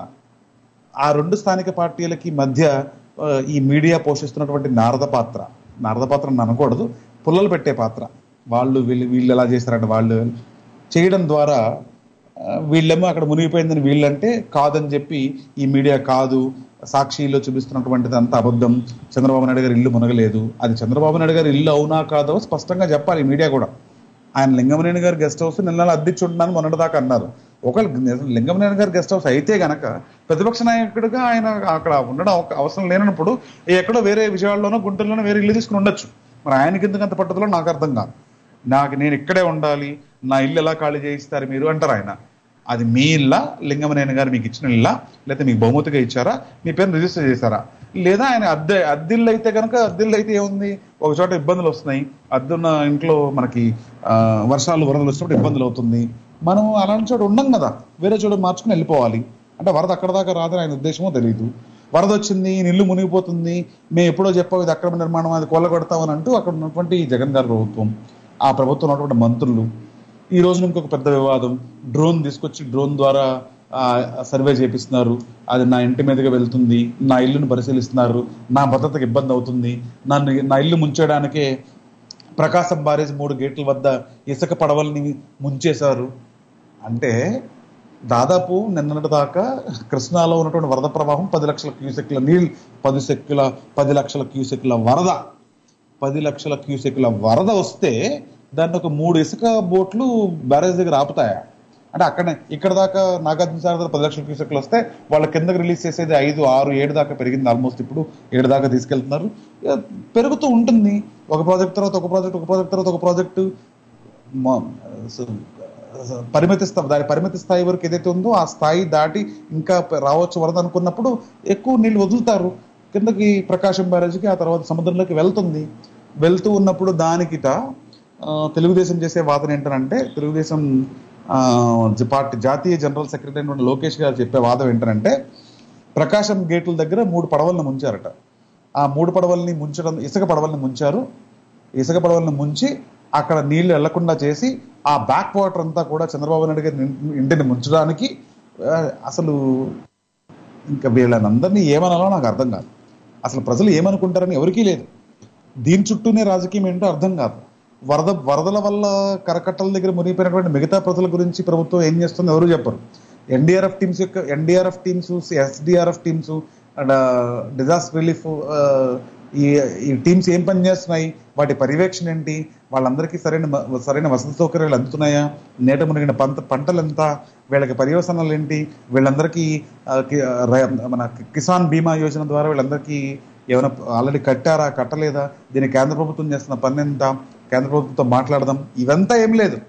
Speaker 3: ఆ రెండు స్థానిక పార్టీలకి మధ్య ఆ, ఈ మీడియా పోషిస్తున్నటువంటి నారద పాత్ర నారద పాత్ర అని అనకూడదు పుల్లలు పెట్టే పాత్ర వాళ్ళు వీళ్ళు వీళ్ళు ఎలా చేస్తారంటే వాళ్ళు చేయడం ద్వారా ఆ, వీళ్ళేమో అక్కడ మునిగిపోయిందని వీళ్ళంటే కాదని చెప్పి ఈ మీడియా కాదు సాక్షిలో చూపిస్తున్నటువంటిది అంత అబద్ధం చంద్రబాబు నాయుడు గారి ఇల్లు మునగలేదు అది చంద్రబాబు నాయుడు గారి ఇల్లు అవునా కాదో స్పష్టంగా చెప్పాలి ఈ మీడియా కూడా ఆయన లింగమనేని గారి గెస్ట్ హౌస్ నిన్న నెల అద్దెచ్చుంటున్నాను మొన్నటిదాకా అన్నారు ఒకవేళ నిజం లింగమనేని గారి గెస్ట్ హౌస్ అయితే గనక ప్రతిపక్ష నాయకుడిగా ఆయన అక్కడ ఉండడం ఒక- అవసరం లేనప్పుడు ఎక్కడో వేరే విజయవాడలోనో గుంటూరులోనో వేరే ఇల్లు తీసుకుని ఉండొచ్చు మరి ఆయనకి ఎందుకు అంత పట్టుదలో నాకు అర్థం కాదు నాకు నేను ఇక్కడే ఉండాలి నా ఇల్లు ఎలా ఖాళీ చేయిస్తారు మీరు అంటారు ఆయన అది మీ ఇల్లా లింగమనేని గారు మీకు ఇచ్చిన ఇల్లా లేకపోతే మీకు బహుమతిగా ఇచ్చారా మీ పేరు రిజిస్టర్ చేశారా లేదా ఆయన అద్దె అద్దెల్లు అయితే కనుక అద్దెల్లు అయితే ఏముంది ఒక చోట ఇబ్బందులు వస్తున్నాయి అద్దెన్న ఇంట్లో మనకి ఆ, వర్షాలు వరదలు వచ్చినప్పుడు ఇబ్బందులు అవుతుంది మనం అలాంటి చోట ఉండం కదా వేరే చోట మార్చుకుని వెళ్ళిపోవాలి అంటే వరద అక్కడ దాకా రాదని ఆయన ఉద్దేశమో తెలియదు వరద వచ్చింది ఈ ఇల్లు మునిగిపోతుంది మేము ఎప్పుడో చెప్పాము ఇది అక్రమ నిర్మాణం అది కొల్లగొడతామని అంటూ అక్కడ ఉన్నటువంటి ఈ జగన్ గారి ప్రభుత్వం ఆ ప్రభుత్వం ఉన్నటువంటి మంత్రులు ఈ రోజున ఇంకొక పెద్ద వివాదం డ్రోన్ తీసుకొచ్చి డ్రోన్ ద్వారా ఆ, సర్వే చేపిస్తున్నారు అది నా ఇంటి మీదుగా వెళ్తుంది నా ఇల్లును పరిశీలిస్తున్నారు నా భద్రతకు ఇబ్బంది అవుతుంది నన్ను నా ఇల్లు ముంచేయడానికే ప్రకాశం బారేజ్ మూడు గేట్ల వద్ద ఇసుక పడవల్ని ముంచేశారు అంటే దాదాపు నిన్నటి దాకా కృష్ణాలో ఉన్నటువంటి వరద ప్రవాహం పది లక్షల క్యూసెక్ల నీళ్ళు పది సెక్కుల పది లక్షల క్యూసెక్ల వరద పది లక్షల క్యూసెక్ల వరద వస్తే దాన్ని ఒక మూడు ఇసుక బోట్లు బ్యారేజ్ దగ్గర ఆపుతాయా అంటే అక్కడ ఇక్కడ దాకా నాగార్జున సాగర్ దగ్గర పది లక్షల క్యూసెక్లు వస్తే వాళ్ళ కిందకి రిలీజ్ చేసేది ఐదు ఆరు ఏడు దాకా పెరిగింది ఆల్మోస్ట్ ఇప్పుడు ఏడు దాకా తీసుకెళ్తున్నారు ఇక పెరుగుతూ ఉంటుంది ఒక ప్రాజెక్ట్ తర్వాత ఒక ప్రాజెక్ట్ ఒక ప్రాజెక్ట్ తర్వాత ఒక ప్రాజెక్టు మ- స- పరిమితి స్థాయి దాని పరిమితి స్థాయి వరకు ఏదైతే ఉందో ఆ స్థాయి దాటి ఇంకా ప- రావచ్చు వరద అనుకున్నప్పుడు ఎక్కువ నీళ్ళు వదులుతారు కిందకి ప్రకాశం బ్యారేజ్కి ఆ తర్వాత సముద్రంలోకి వెళ్తుంది వెళ్తూ ఉన్నప్పుడు దానికిట ఆ, తెలుగుదేశం చేసే వాదన ఏంటంటే తెలుగుదేశం ఆ, జ- పార్టీ జాతీయ జనరల్ సెక్రటరీ అయినటువంటి లోకేష్ గారు చెప్పే వాదం ఏంటంటే ప్రకాశం గేట్ల దగ్గర మూడు పడవలను ముంచారట ఆ మూడు పడవల్ని ముంచడం ఇసుక పడవల్ని ముంచారు ఇసుక పడవల్ని ముంచి అక్కడ నీళ్లు వెళ్లకుండా చేసి ఆ బ్యాక్ వాటర్ అంతా కూడా చంద్రబాబు నాయుడు గారి ఇన్- ఇంటిని ముంచడానికి ఆ, అసలు ఇంకా వీళ్ళనందరినీ ఏమనాలో నాకు అర్థం కాదు అసలు ప్రజలు ఏమనుకుంటారని ఎవరికీ లేదు దీని చుట్టూనే రాజకీయం ఏంటో అర్థం కాదు వరద వరదల వల్ల కరకట్టల దగ్గర మునిగిపోయినటువంటి మిగతా ప్రజల గురించి ప్రభుత్వం ఏం చేస్తుందో ఎవరు చెప్పరు ఎన్డీఆర్ఎఫ్ టీమ్స్ యొక్క NDRF teams SDRF teams and disaster relief ఈ ఈ టీమ్స్ ఏం పని చేస్తున్నాయి వాటి పర్యవేక్షణ ఏంటి వాళ్ళందరికీ సరైన మ- సరైన వసతి సౌకర్యాలు అందుతున్నాయా నేట మునిగిన పంట పంటలు ఎంత వీళ్ళకి పర్యవసనాలు ఏంటి వీళ్ళందరికీ ఆ, కి- ఆ, రై- మన కిసాన్ బీమా యోజన ద్వారా వీళ్ళందరికీ ఏమైనా ఆల్రెడీ కట్టారా కట్టలేదా దీన్ని కేంద్ర ప్రభుత్వం చేస్తున్న పని ఎంత కేంద్ర ప్రభుత్వంతో మాట్లాడదాం ఇవంతా ఏం లేదు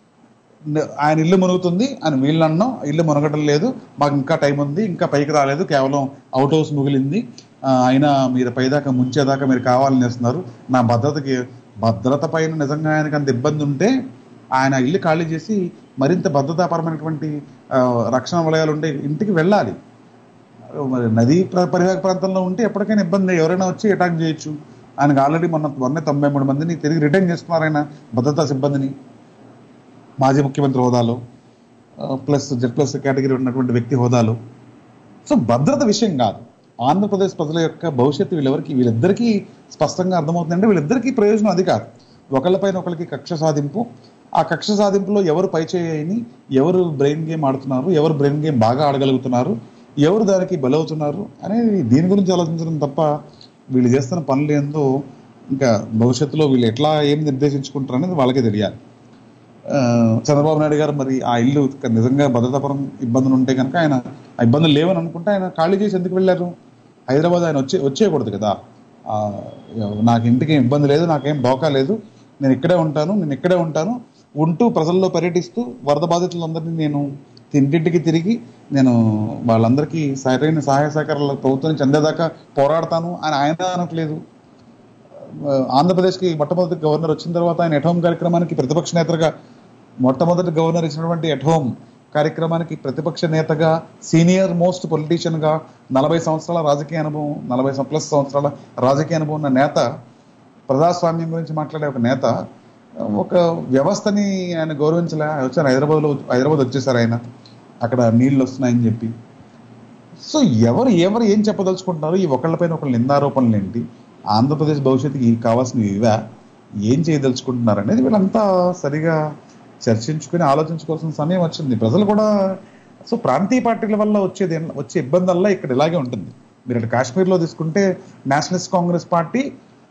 Speaker 3: న- ఆయన ఇల్లు మునుగుతుంది అని వీళ్ళు అన్నాం ఇల్లు మునగడం లేదు మాకు ఇంకా టైం ఉంది ఇంకా పైకి రాలేదు కేవలం అవుట్ హౌస్ మిగిలింది ఆ, అయినా మీరు పైదాకా ముంచేదాకా మీరు కావాలని చేస్తున్నారు నా భద్రతకి భద్రత పైన నిజంగా ఆయనకి అంత ఇబ్బంది ఉంటే ఆయన ఇల్లు ఖాళీ చేసి మరింత భద్రతాపరమైనటువంటి ఆ, రక్షణ వలయాలు ఉండే ఇంటికి వెళ్ళాలి మరి నదీ ప్ర- పరివాహక ప్రాంతంలో ఉంటే ఎప్పటికైనా ఇబ్బంది ఎవరైనా వచ్చి అటాక్ చేయొచ్చు ఆయనకు ఆల్రెడీ మొన్న మొన్న తొంభై మూడు మందిని తిరిగి రిటర్న్ చేస్తున్నారు ఆయన భద్రతా సిబ్బందిని మాజీ ముఖ్యమంత్రి హోదాలో ప్లస్ జెడ్ ప్లస్ కేటగిరీ ఉన్నటువంటి వ్యక్తి హోదాలో సో భద్రత విషయం కాదు ఆంధ్రప్రదేశ్ ప్రజల యొక్క భవిష్యత్తు వీళ్ళెవరికి వీళ్ళిద్దరికీ స్పష్టంగా అర్థమవుతుందంటే వీళ్ళిద్దరికీ ప్రయోజనం అది కాదు ఒకళ్ళపైన ఒకరికి కక్ష సాధింపు ఆ కక్ష సాధింపులో ఎవరు పై చేయని ఎవరు బ్రెయిన్ గేమ్ ఆడుతున్నారు ఎవరు బ్రెయిన్ గేమ్ బాగా ఆడగలుగుతున్నారు ఎవరు దానికి బలవుతున్నారు అనేది దీని గురించి ఆలోచించడం తప్ప వీళ్ళు చేస్తున్న పనులు ఏందో ఇంకా భవిష్యత్తులో వీళ్ళు ఎట్లా ఏం నిర్దేశించుకుంటారు అనేది వాళ్ళకే తెలియాలి ఆ, చంద్రబాబు నాయుడు గారు మరి ఆ ఇల్లు నిజంగా భద్రతాపరం ఇబ్బందులు ఉంటే కనుక ఆయన ఆ ఇబ్బందులు లేవని అనుకుంటే ఆయన ఖాళీ చేసి ఎందుకు వెళ్ళారు హైదరాబాద్ ఆయన వచ్చే వచ్చేయకూడదు కదా ఆ, నాకు ఇంటికి ఏం ఇబ్బంది లేదు నాకేం డోకా లేదు నేను ఇక్కడే ఉంటాను నేను ఇక్కడే ఉంటాను ఉంటూ ప్రజల్లో పర్యటిస్తూ వరద బాధితులందరినీ నేను ఇంటింటికి తిరిగి నేను వాళ్ళందరికీ సరైన సహాయ సహకారాలు ప్రభుత్వం చెందేదాకా పోరాడతాను అని ఆయన అనట్లేదు ఆంధ్రప్రదేశ్కి మొట్టమొదటి గవర్నర్ వచ్చిన తర్వాత ఆయన ఎట్ హోమ్ కార్యక్రమానికి ప్రతిపక్ష నేతగా మొట్టమొదటి గవర్నర్ ఇచ్చినటువంటి ఎట్ హోమ్ కార్యక్రమానికి ప్రతిపక్ష నేతగా సీనియర్ మోస్ట్ పొలిటీషియన్ గా నలభై సంవత్సరాల రాజకీయ అనుభవం నలభై ప్లస్ సంవత్సరాల రాజకీయ అనుభవం ఉన్న నేత ప్రజాస్వామ్యం గురించి మాట్లాడే ఒక నేత ఒక వ్యవస్థని ఆయన గౌరవించలే వచ్చారు హైదరాబాద్లో హైదరాబాద్ వచ్చేసారు ఆయన అక్కడ నీళ్లు వస్తున్నాయని చెప్పి సో ఎవరు ఎవరు ఏం చెప్పదలుచుకుంటున్నారు ఈ ఒకళ్ళపైన ఒకళ్ళు నిందారోపణలు ఏంటి ఆంధ్రప్రదేశ్ భవిష్యత్తుకి కావాల్సినవి ఇవా ఏం చేయదలుచుకుంటున్నారు అనేది వీళ్ళంతా సరిగా చర్చించుకుని ఆలోచించుకోవాల్సిన సమయం వచ్చింది ప్రజలు కూడా సో ప్రాంతీయ పార్టీల వల్ల వచ్చేది ఏం- వచ్చే ఇబ్బందల్లా ఇక్కడ ఇలాగే ఉంటుంది మీరు అటు కాశ్మీర్లో తీసుకుంటే nationalist Congress party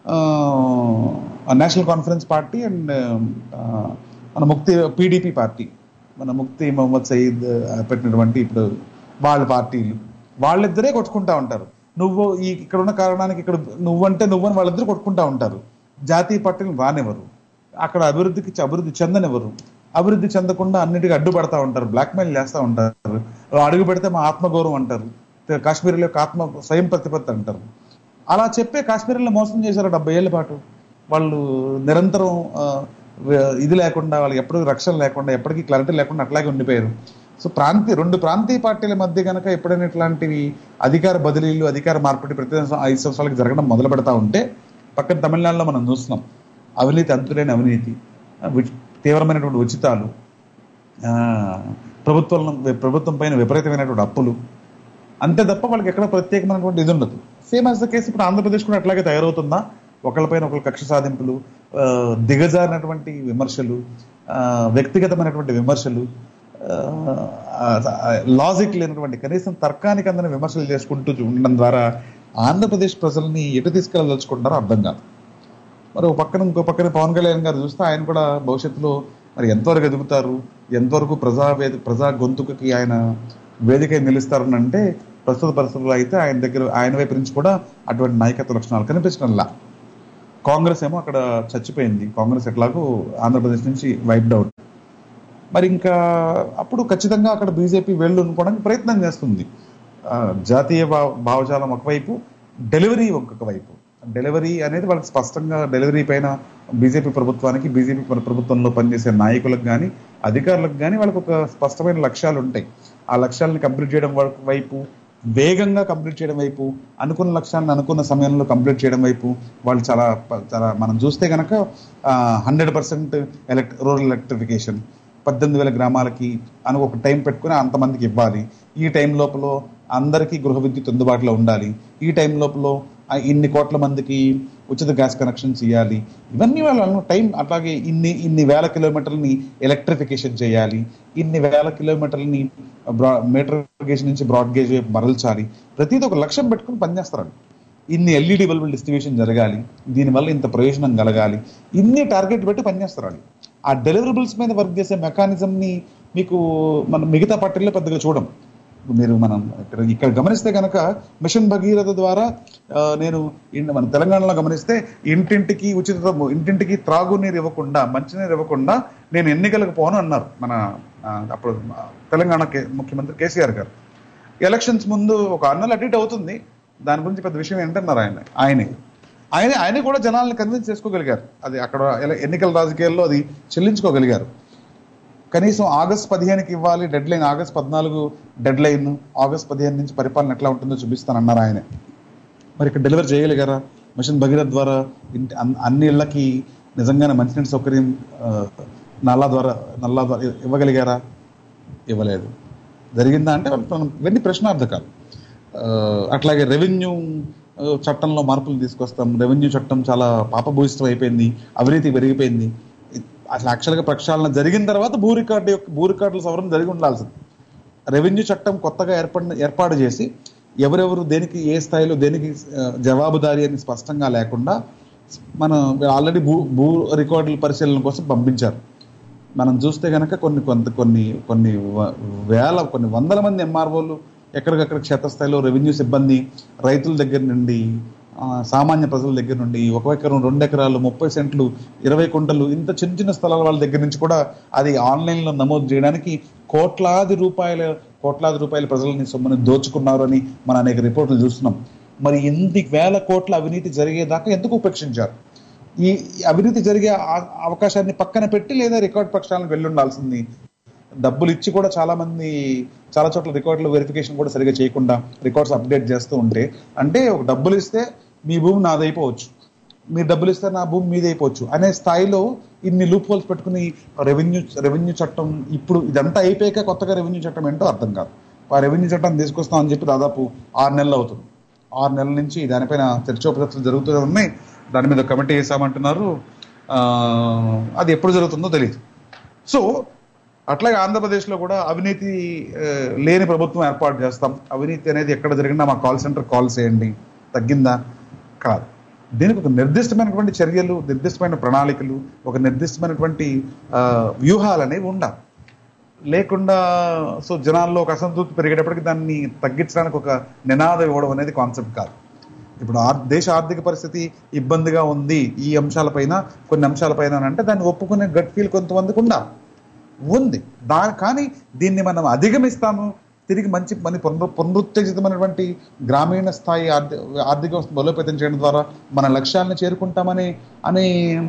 Speaker 3: national conference party and మన ముక్తి పీడీపీ పార్టీ మన ముక్తి మొహమ్మద్ సయీద్ ఆ, పెట్టినటువంటి ఇప్పుడు వాళ్ళ పార్టీలు వాళ్ళిద్దరే కొట్టుకుంటా ఉంటారు నువ్వు ఈ ఇక్కడ ఉన్న కారణానికి ఇక్కడ నువ్వంటే నువ్వని వాళ్ళిద్దరు కొట్టుకుంటా ఉంటారు జాతీయ పార్టీలు రానివ్వరు అక్కడ అభివృద్ధికి చ- అభివృద్ధి చెందనివ్వరు అభివృద్ధి చెందకుండా అన్నిటికీ అడ్డుపడతా ఉంటారు బ్లాక్మెయిల్ చేస్తూ ఉంటారు అడుగు పెడితే మా ఆత్మగౌరవం అంటారు కాశ్మీర్లో యొక్క ఆత్మ స్వయం ప్రతిపత్తి అంటారు అలా చెప్పే కాశ్మీర్లో మోసం చేశారు డెబ్బై ఏళ్ళ పాటు వాళ్ళు నిరంతరం ఆ, వే- ఇది లేకుండా వాళ్ళకి ఎప్పుడు రక్షణ లేకుండా ఎప్పటికీ క్లారిటీ లేకుండా అట్లాగే ఉండిపోయారు సో ప్రాంతీయ రెండు ప్రాంతీయ పార్టీల మధ్య కనుక ఎప్పుడైనా ఇట్లాంటివి అధికార బదిలీలు అధికార మార్పిడి ప్రతి ఐదు సంవత్సరాలకి జరగడం మొదలు పెడతా ఉంటే పక్కన తమిళనాడులో మనం చూస్తున్నాం అవినీతి అంతులేని అవినీతి ఆ, విచ్- తీవ్రమైనటువంటి ఉచితాలు ఆ, ప్రభుత్వం ప్రభుత్వం పైన విపరీతమైనటువంటి అప్పులు అంతే తప్ప వాళ్ళకి ఎక్కడ ప్రత్యేకమైనటువంటి ఇది ఉండదు సేమ్ యాజ్ ద కేసు ఇప్పుడు ఆంధ్రప్రదేశ్ కూడా అట్లాగే తయారవుతుందా ఒకళ్ళపైన ఒకళ్ళు కక్ష సాధింపులు ఆ, దిగజారినటువంటి విమర్శలు ఆ, వ్యక్తిగతమైనటువంటి విమర్శలు లాజిక్ లేనటువంటి కనీసం తర్కానికి అందని విమర్శలు చేసుకుంటూ ఉండడం ద్వారా ఆంధ్రప్రదేశ్ ప్రజల్ని ఎటు తీసుకెళ్ళదలుచుకుంటారో అర్థం కాదు మరి ఒక పక్కన ఇంకో పక్కన పవన్ కళ్యాణ్ గారు చూస్తే ఆయన కూడా భవిష్యత్తులో మరి ఎంతవరకు ఎదుగుతారు ఎంతవరకు ప్రజా వేది ప్రజా గొంతుకకి ఆయన వేదిక నిలుస్తారని అంటే ప్రస్తుత పరిస్థితుల్లో అయితే ఆయన దగ్గర ఆయన వైపు నుంచి కూడా అటువంటి నాయకత్వ లక్షణాలు కనిపించడంలా కాంగ్రెస్ ఏమో అక్కడ చచ్చిపోయింది కాంగ్రెస్ ఎట్లాగో ఆంధ్రప్రదేశ్ నుంచి వైప్డ్ అవుట్ మరి ఇంకా అప్పుడు ఖచ్చితంగా అక్కడ బీజేపీ వేళ్ళు అనుకోవడానికి ప్రయత్నం చేస్తుంది ఆ, జాతీయ భావ- భావజాలం ఒకవైపు డెలివరీ ఇంకొక వైపు డెలివరీ అనేది వాళ్ళకి స్పష్టంగా డెలివరీ పైన బీజేపీ ప్రభుత్వానికి బీజేపీ ప్రభుత్వంలో పనిచేసే నాయకులకు కానీ అధికారులకు కానీ వాళ్ళకి ఒక స్పష్టమైన లక్ష్యాలు ఉంటాయి ఆ లక్ష్యాలను కంప్లీట్ చేయడం వరకు వైపు వేగంగా కంప్లీట్ చేయడం వైపు అనుకున్న లక్ష్యాలను అనుకున్న సమయంలో కంప్లీట్ చేయడం వైపు వాళ్ళు చాలా చాలా మనం చూస్తే కనుక hundred percent elect rural electrification పద్దెనిమిది వేల గ్రామాలకి అని ఒక టైం పెట్టుకుని అంతమందికి ఇవ్వాలి ఈ టైం లోపల అందరికీ గృహ విద్యుత్ అందుబాటులో ఉండాలి ఈ టైం లోపల ఆ ఇన్ని కోట్ల మందికి ఉచిత గ్యాస్ కనెక్షన్స్ ఇవ్వాలి ఇవన్నీ వాళ్ళు టైం అట్లాగే ఇన్ని ఇన్ని వేల కిలోమీటర్లని ఎలక్ట్రిఫికేషన్ చేయాలి ఇన్ని వేల కిలోమీటర్లని బ్రా మీటర్ గేజ్ నుంచి బ్రాడ్ గేజ్ వైపు మరల్చాలి ప్రతిదీ ఒక లక్ష్యం పెట్టుకుని పనిచేస్తారండి ఇన్ని ఎల్ఈడి బల్బులు డిస్ట్రిబ్యూషన్ జరగాలి దీనివల్ల ఇంత ప్రయోజనం కలగాలి ఇన్ని టార్గెట్ పెట్టి పనిచేస్తారు వాళ్ళు ఆ డెలివరబుల్స్ మీద వర్క్ చేసే మెకానిజంని మీకు మనం మిగతా పార్టీల్లో పెద్దగా చూడం మీరు మనం ఇక్కడ ఇక్కడ గమనిస్తే కనుక మిషన్ భగీరథ ద్వారా ఆ, నేను ఇన్- మన తెలంగాణలో గమనిస్తే ఇంటింటికి ఉచిత ఇంటింటికి త్రాగునీరు ఇవ్వకుండా మంచినీరు ఇవ్వకుండా నేను ఎన్నికలకు పోను అన్నారు మన ఆ, అప్పుడు ఆ, తెలంగాణ కే- ముఖ్యమంత్రి కేసీఆర్ గారు ఎలక్షన్స్ ముందు ఒక అన్నలు అటు ఇటు అవుతుంది దాని గురించి పెద్ద విషయం ఏంటన్నారు ఆయన ఆయనే ఆయన ఆయన కూడా జనాల్ని కన్విన్స్ చేసుకోగలిగారు అది అక్కడ ఎల- ఎన్నికల రాజకీయాల్లో అది చెల్లించుకోగలిగారు కనీసం ఆగస్ట్ పదిహేనుకి ఇవ్వాలి డెడ్ లైన్ ఆగస్ట్ పద్నాలుగు డెడ్ లైన్ ఆగస్ట్ పదిహేను నుంచి పరిపాలన ఎట్లా ఉంటుందో చూపిస్తానన్నారు ఆయన మరి ఇక్కడ డెలివర్ చేయగలిగారా మిషన్ భగీరథ ద్వారా ఇంటి అన్- అన్ని ఇళ్ళకి నిజంగానే మంచినీటి సౌకర్యం ఆ, నల్లా ద్వారా నల్లా ద్వారా ఇవ్వగలిగారా ఇవ్వలేదు జరిగిందా అంటే మనం ఇవన్నీ ప్రశ్నార్థకాలు ఆ, అట్లాగే రెవెన్యూ ఆ, చట్టంలో మార్పులు తీసుకొస్తాం రెవెన్యూ చట్టం చాలా పాపభూయిష్టం అయిపోయింది అవినీతి పెరిగిపోయింది ఇ- అసలు యాక్చువల్గా ప్రక్షాళన జరిగిన తర్వాత భూ రికార్డు యొక్క భూ రికార్డుల సవరణ జరిగి ఉండాల్సింది రెవెన్యూ చట్టం కొత్తగా ఏర్పడిన ఏర్పాటు చేసి ఎవరెవరు దేనికి ఏ స్థాయిలో దేనికి ఆ, జవాబుదారీ అని స్పష్టంగా లేకుండా మనం ఆల్రెడీ భూ భూ రికార్డుల పరిశీలన కోసం పంపించారు మనం చూస్తే కనుక కొన్ని కొంత కొన్ని కొన్ని వ- వేల కొన్ని వందల మంది ఎంఆర్ఓలు ఎక్కడికక్కడ క్షేత్రస్థాయిలో రెవెన్యూ సిబ్బంది రైతుల దగ్గర నుండి ఆ, సామాన్య ప్రజల దగ్గర నుండి ఒక ఎకరం రెండు ఎకరాలు ముప్పై సెంట్లు ఇరవై కుంటలు ఇంత చిన్న చిన్న స్థలాల వాళ్ళ దగ్గర నుంచి కూడా అది ఆన్లైన్లో నమోదు చేయడానికి కోట్లాది రూపాయల కోట్లాది రూపాయల ప్రజలని సొమ్ముని దోచుకున్నారు అని మనం అనేక రిపోర్టులు చూస్తున్నాం మరి ఎన్ని వేల కోట్ల అవినీతి జరిగేదాకా ఎందుకు ఉపేక్షించారు ఈ ఈ అవినీతి జరిగే ఆ- అవకాశాన్ని పక్కన పెట్టి లేదా రికార్డ్ ప్రక్షాళనకు వెళ్ళి ఉండాల్సింది డబ్బులు ఇచ్చి కూడా చాలా మంది చాలా చోట్ల రికార్డులు వెరిఫికేషన్ కూడా సరిగా చేయకుండా రికార్డ్స్ అప్డేట్ చేస్తూ ఉంటే అంటే ఒక డబ్బులు ఇస్తే మీ భూమి నాదైపోవచ్చు మీరు డబ్బులు ఇస్తే నా భూమి మీదైపోవచ్చు అనే స్థాయిలో ఇన్ని లూప్ హోల్స్ పెట్టుకుని రెవెన్యూ రెవెన్యూ చట్టం ఇప్పుడు ఇదంతా అయిపోయాక కొత్తగా రెవెన్యూ చట్టం ఏంటో అర్థం కాదు ఆ రెవెన్యూ చట్టం తీసుకొస్తామని చెప్పి దాదాపు ఆరు నెలలు అవుతుంది ఆరు నెలల నుంచి దానిపైన చర్చోపచర్చలు జరుగుతూనే ఉన్నాయి దాని మీద కమిటీ వేసామంటున్నారు ఆ, అది ఎప్పుడు జరుగుతుందో తెలియదు సో అట్లాగే ఆంధ్రప్రదేశ్లో కూడా అవినీతి ఆ, లేని ప్రభుత్వం ఏర్పాటు చేస్తాం అవినీతి అనేది ఎక్కడ జరిగినా మా కాల్ సెంటర్ కాల్ చేయండి తగ్గిందా కాదు దీనికి ఒక నిర్దిష్టమైనటువంటి చర్యలు నిర్దిష్టమైన ప్రణాళికలు ఒక నిర్దిష్టమైనటువంటి ఆ, వ్యూహాలు అనేవి ఉండాలి లేకుండా సో జనాల్లో ఒక అసంతృప్తి పెరిగేటప్పటికి దాన్ని తగ్గించడానికి ఒక నినాదం ఇవ్వడం అనేది కాన్సెప్ట్ కాదు ఇప్పుడు ఆర్- దేశ ఆర్థిక పరిస్థితి ఇబ్బందిగా ఉంది ఈ అంశాలపైన కొన్ని అంశాలపైన అని అంటే దాన్ని ఒప్పుకునే గట్ ఫీల్ కొంతమందికి ఉండాలి ఉంది దా కానీ దీన్ని మనం అధిగమిస్తాము తిరిగి మంచి మన పునరు పునరుత్తేజితమైనటువంటి గ్రామీణ స్థాయి ఆర్థిక ఆర్థిక వ్యవస్థ బలోపేతం చేయడం ద్వారా మన లక్ష్యాలను చేరుకుంటామని అనే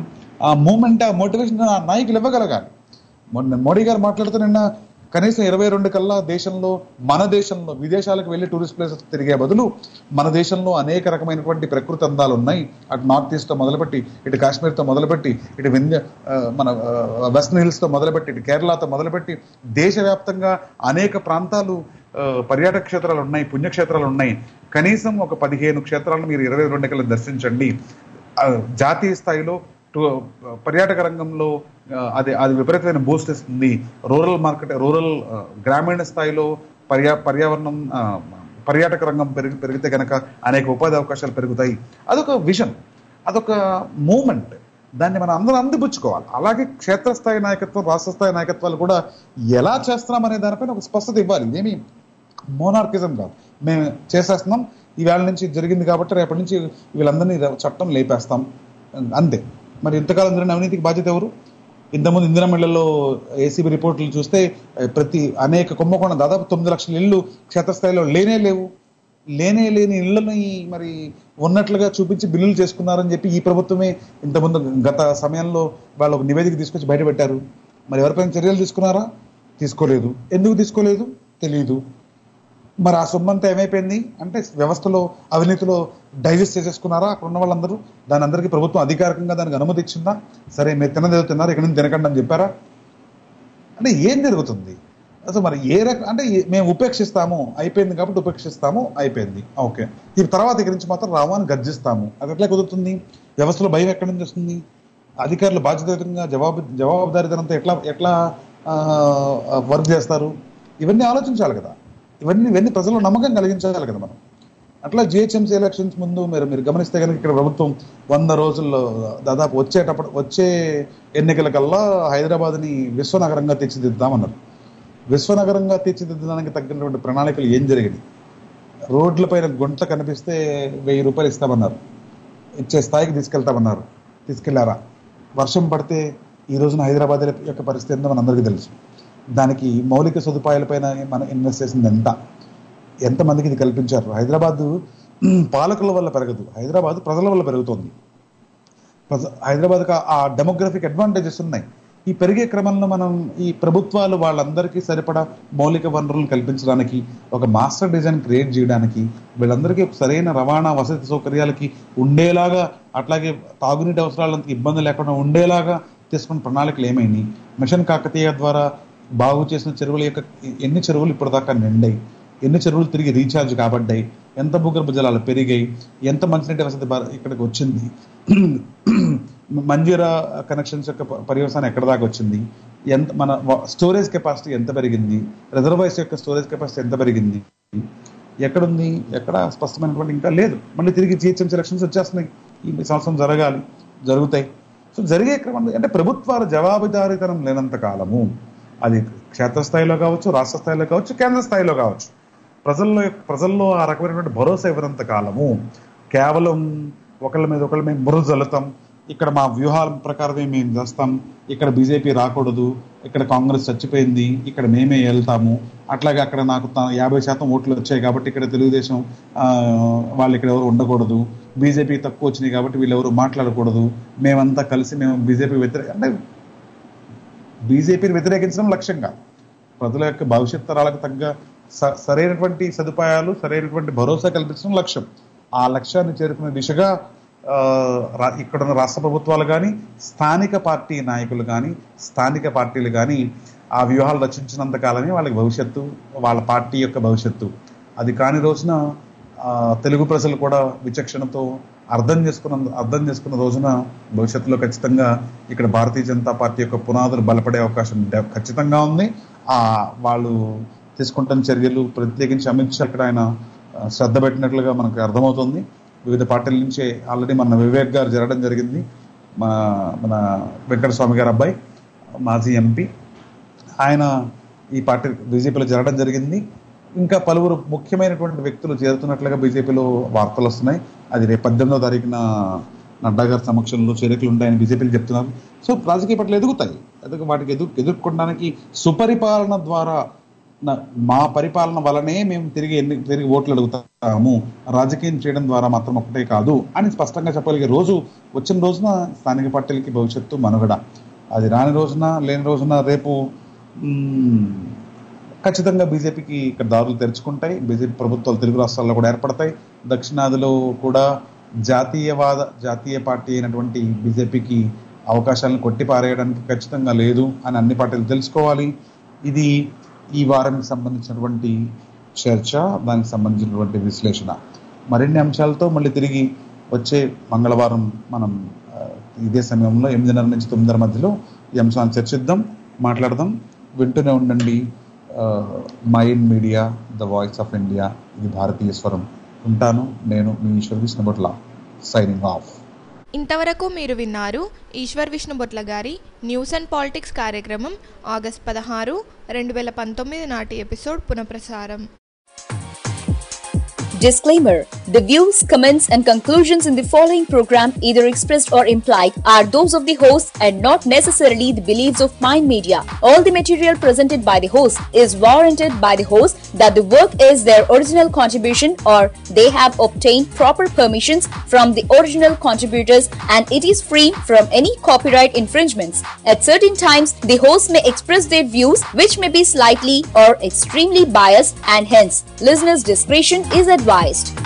Speaker 3: ఆ మూమెంట్ ఆ మోటివేషన్ ఆ నాయకులు ఇవ్వగలగాలి మొన్న మోడీ గారు మాట్లాడుతూ నిన్న కనీసం ఇరవై రెండు కల్లా దేశంలో మన దేశంలో విదేశాలకు వెళ్ళి టూరిస్ట్ ప్లేసెస్ తిరిగే బదులు మన దేశంలో అనేక రకమైనటువంటి ప్రకృతి అందాలు ఉన్నాయి అటు నార్త్ ఈస్ట్ తో మొదలుపెట్టి ఇటు కాశ్మీర్తో మొదలుపెట్టి ఇటు వింధ్య ఆ, మన వెస్టర్న్ హిల్స్ తో మొదలుపెట్టి ఇటు కేరళతో మొదలుపెట్టి దేశవ్యాప్తంగా అనేక ప్రాంతాలు ఆ, పర్యాటక క్షేత్రాలు ఉన్నాయి పుణ్యక్షేత్రాలు ఉన్నాయి కనీసం ఒక పదిహేను క్షేత్రాలను మీరు ఇరవై రెండు కల్లా దర్శించండి ఆ, జాతీయ స్థాయిలో టు- పర్యాటక రంగంలో ఆ, అది అది విపరీతమైన బూస్ట్ ఇస్తుంది రూరల్ మార్కెట్ రూరల్ ఆ, గ్రామీణ స్థాయిలో పర్యా పర్యావరణం ఆ, పర్యాటక రంగం పెరిగి పెరిగితే కనుక అనేక ఉపాధి అవకాశాలు పెరుగుతాయి అదొక విజన్ అదొక మూమెంట్ దాన్ని మనం అందరం అందిపుచ్చుకోవాలి అలాగే క్షేత్రస్థాయి నాయకత్వం రాష్ట్ర స్థాయి నాయకత్వాలు కూడా ఎలా చేస్తున్నాం అనే దానిపైన ఒక స్పష్టత ఇవ్వాలి ఇదేమి మోనార్కిజం కాదు మేము చేసేస్తున్నాం ఈ వేళ నుంచి జరిగింది కాబట్టి రేపటి నుంచి వీళ్ళందరినీ రే- చట్టం లేపేస్తాం అంతే మరి ఇంతకాలం జరిగిన అవినీతికి బాధ్యత ఎవరు ఇంతకుముందు ఇందిరా మిళ్లలో ఏసీబీ రిపోర్టులు చూస్తే ఆ, ప్రతి అనేక కుంభకోణం దాదాపు తొమ్మిది లక్షల ఇళ్ళు క్షేత్రస్థాయిలో లేనే లేవు లేనే లేని ఇళ్లని మరి ఉన్నట్లుగా చూపించి బిల్లులు చేసుకున్నారని చెప్పి ఈ ప్రభుత్వమే ఇంతకుముందు గత సమయంలో వాళ్ళు ఒక నివేదిక తీసుకొచ్చి బయటపెట్టారు మరి ఎవరిపైన చర్యలు తీసుకున్నారా తీసుకోలేదు ఎందుకు తీసుకోలేదు తెలియదు మరి ఆ సొమ్మంతా ఏమైపోయింది అంటే వ్యవస్థలో అవినీతిలో డైజెస్ట్ చేసేసుకున్నారా అక్కడ ఉన్న వాళ్ళందరూ దాని అందరికీ ప్రభుత్వం అధికారికంగా దానికి అనుమతి ఇచ్చిందా సరే మీరు తినదేదో తిన్నారు ఇక్కడ నుంచి తినకండి అని చెప్పారా అంటే ఏం జరుగుతుంది అసలు మరి ఏ రకం అంటే ఏ- మేము ఉపేక్షిస్తాము అయిపోయింది కాబట్టి ఉపేక్షిస్తాము అయిపోయింది ఓకే ఈ తర్వాత ఇక్కడి నుంచి మాత్రం రాము అని గర్జిస్తాము అది ఎట్లా కుదురుతుంది వ్యవస్థలో భయం ఎక్కడి నుంచి వస్తుంది అధికారులు బాధ్యతాయుతంగా జవాబు జవాబుదారీతనంతో ఎట్లా ఎట్లా వర్క్ చేస్తారు ఇవన్నీ ఆలోచించాలి కదా ఇవన్నీ ఇవన్నీ ప్రజల్లో నమ్మకం కలిగించాలి కదా మనం అట్లా జిహెచ్ఎంసీ ఎలక్షన్స్ ముందు మీరు మీరు గమనిస్తే కనుక ఇక్కడ ప్రభుత్వం వంద రోజుల్లో దాదాపు వచ్చేటప్పుడు వచ్చే ఎన్నికల కల్లా హైదరాబాద్ని విశ్వనగరంగా తీర్చిదిద్దామన్నారు విశ్వనగరంగా తీర్చిదిద్దడానికి తగ్గినటువంటి ప్రణాళికలు ఏం జరిగినాయి రోడ్లపైన గుంట కనిపిస్తే వెయ్యి రూపాయలు ఇస్తామన్నారు ఇచ్చే స్థాయికి తీసుకెళ్తామన్నారు తీసుకెళ్లారా వర్షం పడితే ఈ రోజున హైదరాబాద్ యొక్క పరిస్థితి ఏందో మనందరికీ తెలుసు దానికి మౌలిక సదుపాయాలపైన మనం ఇన్వెస్ట్ చేసింది ఎంత ఎంతమందికి ఇది కల్పించారు హైదరాబాద్ పాలకుల వల్ల పెరగదు హైదరాబాద్ ప్రజల వల్ల పెరుగుతోంది ప్రజ- హైదరాబాద్కి ఆ డెమోగ్రఫిక్ అడ్వాంటేజెస్ ఉన్నాయి ఈ పెరిగే క్రమంలో మనం ఈ ప్రభుత్వాలు వాళ్ళందరికీ సరిపడా మౌలిక వనరులను కల్పించడానికి ఒక మాస్టర్ డిజైన్ క్రియేట్ చేయడానికి వీళ్ళందరికీ సరైన రవాణా వసతి సౌకర్యాలకి ఉండేలాగా అట్లాగే తాగునీటి అవసరాలంత ఇబ్బంది లేకుండా ఉండేలాగా తీసుకున్న ప్రణాళికలు ఏమైనాయి మిషన్ కాకతీయ ద్వారా బాగు చేసిన చెరువుల యొక్క ఎన్ని చెరువులు ఇప్పటిదాకా నిండాయి ఎన్ని చెరువులు తిరిగి రీఛార్జ్ కాబడ్డాయి ఎంత భూగర్భ జలాలు పెరిగాయి ఎంత మంచినీటి వసతి భార- ఇక్కడికి వచ్చింది మంజీరా కనెక్షన్స్ యొక్క ప- పర్యవసానం ఎక్కడ దాకా వచ్చింది ఎంత మన స్టోరేజ్ కెపాసిటీ ఎంత పెరిగింది రిజర్వాయర్స్ యొక్క స్టోరేజ్ కెపాసిటీ ఎంత పెరిగింది ఎక్కడుంది ఎక్కడ స్పష్టమైనటువంటి ఇంకా లేదు మళ్ళీ తిరిగి జిహెచ్ఎంసీ ఎలక్షన్స్ వచ్చేస్తున్నాయి ఈ సంవత్సరం జరగాలి జరుగుతాయి సో జరిగే క్రమంలో అంటే ప్రభుత్వాల జవాబుదారీతనం లేనంత కాలము అది క్షేత్రస్థాయిలో కావచ్చు రాష్ట్ర స్థాయిలో కావచ్చు కేంద్ర స్థాయిలో కావచ్చు ప్రజల్లో ప్రజల్లో ఆ రకమైనటువంటి భరోసా ఇవ్వనంత కాలము కేవలం ఒకళ్ళ మీద ఒకళ్ళ మీద బుర్ర జల్లుతాం ఇక్కడ మా వ్యూహాల ప్రకారమే మేము చేస్తాం ఇక్కడ బీజేపీ రాకూడదు ఇక్కడ కాంగ్రెస్ చచ్చిపోయింది ఇక్కడ మేమే వెళ్తాము అట్లాగే అక్కడ నాకు త- యాభై శాతం ఓట్లు వచ్చాయి కాబట్టి ఇక్కడ తెలుగుదేశం ఆ, వాళ్ళు ఇక్కడ ఎవరు ఉండకూడదు బీజేపీ తక్కువ వచ్చినాయి కాబట్టి వీళ్ళు ఎవరు మాట్లాడకూడదు మేమంతా కలిసి మేము బీజేపీ వ్యతిరేక అంటే బీజేపీని వ్యతిరేకించడం లక్ష్యంగా ప్రజల యొక్క భవిష్యత్ తరాలకు తగ్గ స- సరైనటువంటి సదుపాయాలు సరైనటువంటి భరోసా కల్పించడం లక్ష్యం ఆ లక్ష్యాన్ని చేరుకునే దిశగా ఆ, రా- ఇక్కడున్న రాష్ట్ర ప్రభుత్వాలు కానీ స్థానిక పార్టీ నాయకులు కానీ స్థానిక పార్టీలు కానీ ఆ వ్యూహాలు రచించినంత కాలమే వాళ్ళకి భవిష్యత్తు వాళ్ళ పార్టీ యొక్క భవిష్యత్తు అది కాని రోజున ఆ, తెలుగు ప్రజలు కూడా విచక్షణతో అర్థం చేసుకున్న అర్థం చేసుకున్న రోజున భవిష్యత్తులో ఖచ్చితంగా ఇక్కడ భారతీయ జనతా పార్టీ యొక్క పునాదులు బలపడే అవకాశం డ- ఖచ్చితంగా ఉంది ఆ వాళ్ళు తీసుకుంటున్న చర్యలు ప్రత్యేకించి అమిత్ షా ఇక్కడ ఆయన ఆ, శ్రద్ధ పెట్టినట్లుగా మనకు అర్థమవుతుంది వివిధ పార్టీల నుంచి ఆల్రెడీ మన వివేక్ గారు జరగడం జరిగింది మన మన వెంకటస్వామి గారు అబ్బాయి మాజీ ఎంపీ ఆయన ఈ పార్టీ బీజేపీలో చేరడం జరిగింది ఇంకా పలువురు ముఖ్యమైనటువంటి వ్యక్తులు చేరుతున్నట్లుగా బీజేపీలో వార్తలు వస్తున్నాయి అది రేపు పద్దెనిమిదో తారీఖున నడ్డా గారి సమక్షంలో చేరికలు ఉంటాయని బీజేపీలు చెప్తున్నారు సో రాజకీయ పార్టీలు ఎదుగుతాయి ఎదుగు వాటికి ఎదు ఎదుర్కొనడానికి సుపరిపాలన ద్వారా న- మా పరిపాలన వలనే మేము తిరిగి ఎన్ని తిరిగి ఓట్లు అడుగుతాము రాజకీయం చేయడం ద్వారా మాత్రం ఒకటే కాదు అని స్పష్టంగా చెప్పగలిగే రోజు వచ్చిన రోజున స్థానిక పార్టీలకి భవిష్యత్తు మనుగడ అది రాని రోజున లేని రోజున రేపు మ్మ్, ఖచ్చితంగా బీజేపీకి ఇక్కడ దారులు తెరుచుకుంటాయి బీజేపీ ప్రభుత్వాలు తెలుగు రాష్ట్రాల్లో కూడా ఏర్పడతాయి దక్షిణాదిలో కూడా జాతీయవాద జాతీయ పార్టీ అయినటువంటి బీజేపీకి అవకాశాలను కొట్టి పారేయడానికి ఖచ్చితంగా లేదు అని అన్ని పార్టీలు తెలుసుకోవాలి ఇది ఈ వారానికి సంబంధించినటువంటి చర్చ దానికి సంబంధించినటువంటి విశ్లేషణ మరిన్ని అంశాలతో మళ్ళీ తిరిగి వచ్చే మంగళవారం మనం ఆ, ఇదే సమయంలో ఎనిమిదిన్నర నుంచి తొమ్మిదిన్నర మధ్యలో ఈ అంశాన్ని చర్చిద్దాం మాట్లాడదాం వింటూనే ఉండండి mind media the voice of India ఇది భారతీయ స్వరం ఉంటాను నేను మీ ఈశ్వర్ విష్ణుబట్ల సైనింగ్ ఆఫ్
Speaker 2: ఇంతవరకు మీరు విన్నారు ఈశ్వర్ విష్ణుబొట్ల గారి న్యూస్ అండ్ పాలిటిక్స్ కార్యక్రమం ఆగస్ట్ పదహారు రెండు వేల పంతొమ్మిది నాటి ఎపిసోడ్ పునఃప్రసారం
Speaker 4: Disclaimer The views, comments, and conclusions in the following program, either expressed or implied, are those of the host and not necessarily the beliefs of Mind Media. All the material presented by the host is warranted by the host that the work is their original contribution or they have obtained proper permissions from the original contributors and it is free from any copyright infringements. At certain times, the host may express their views which may be slightly or extremely biased and hence listeners' discretion is advised.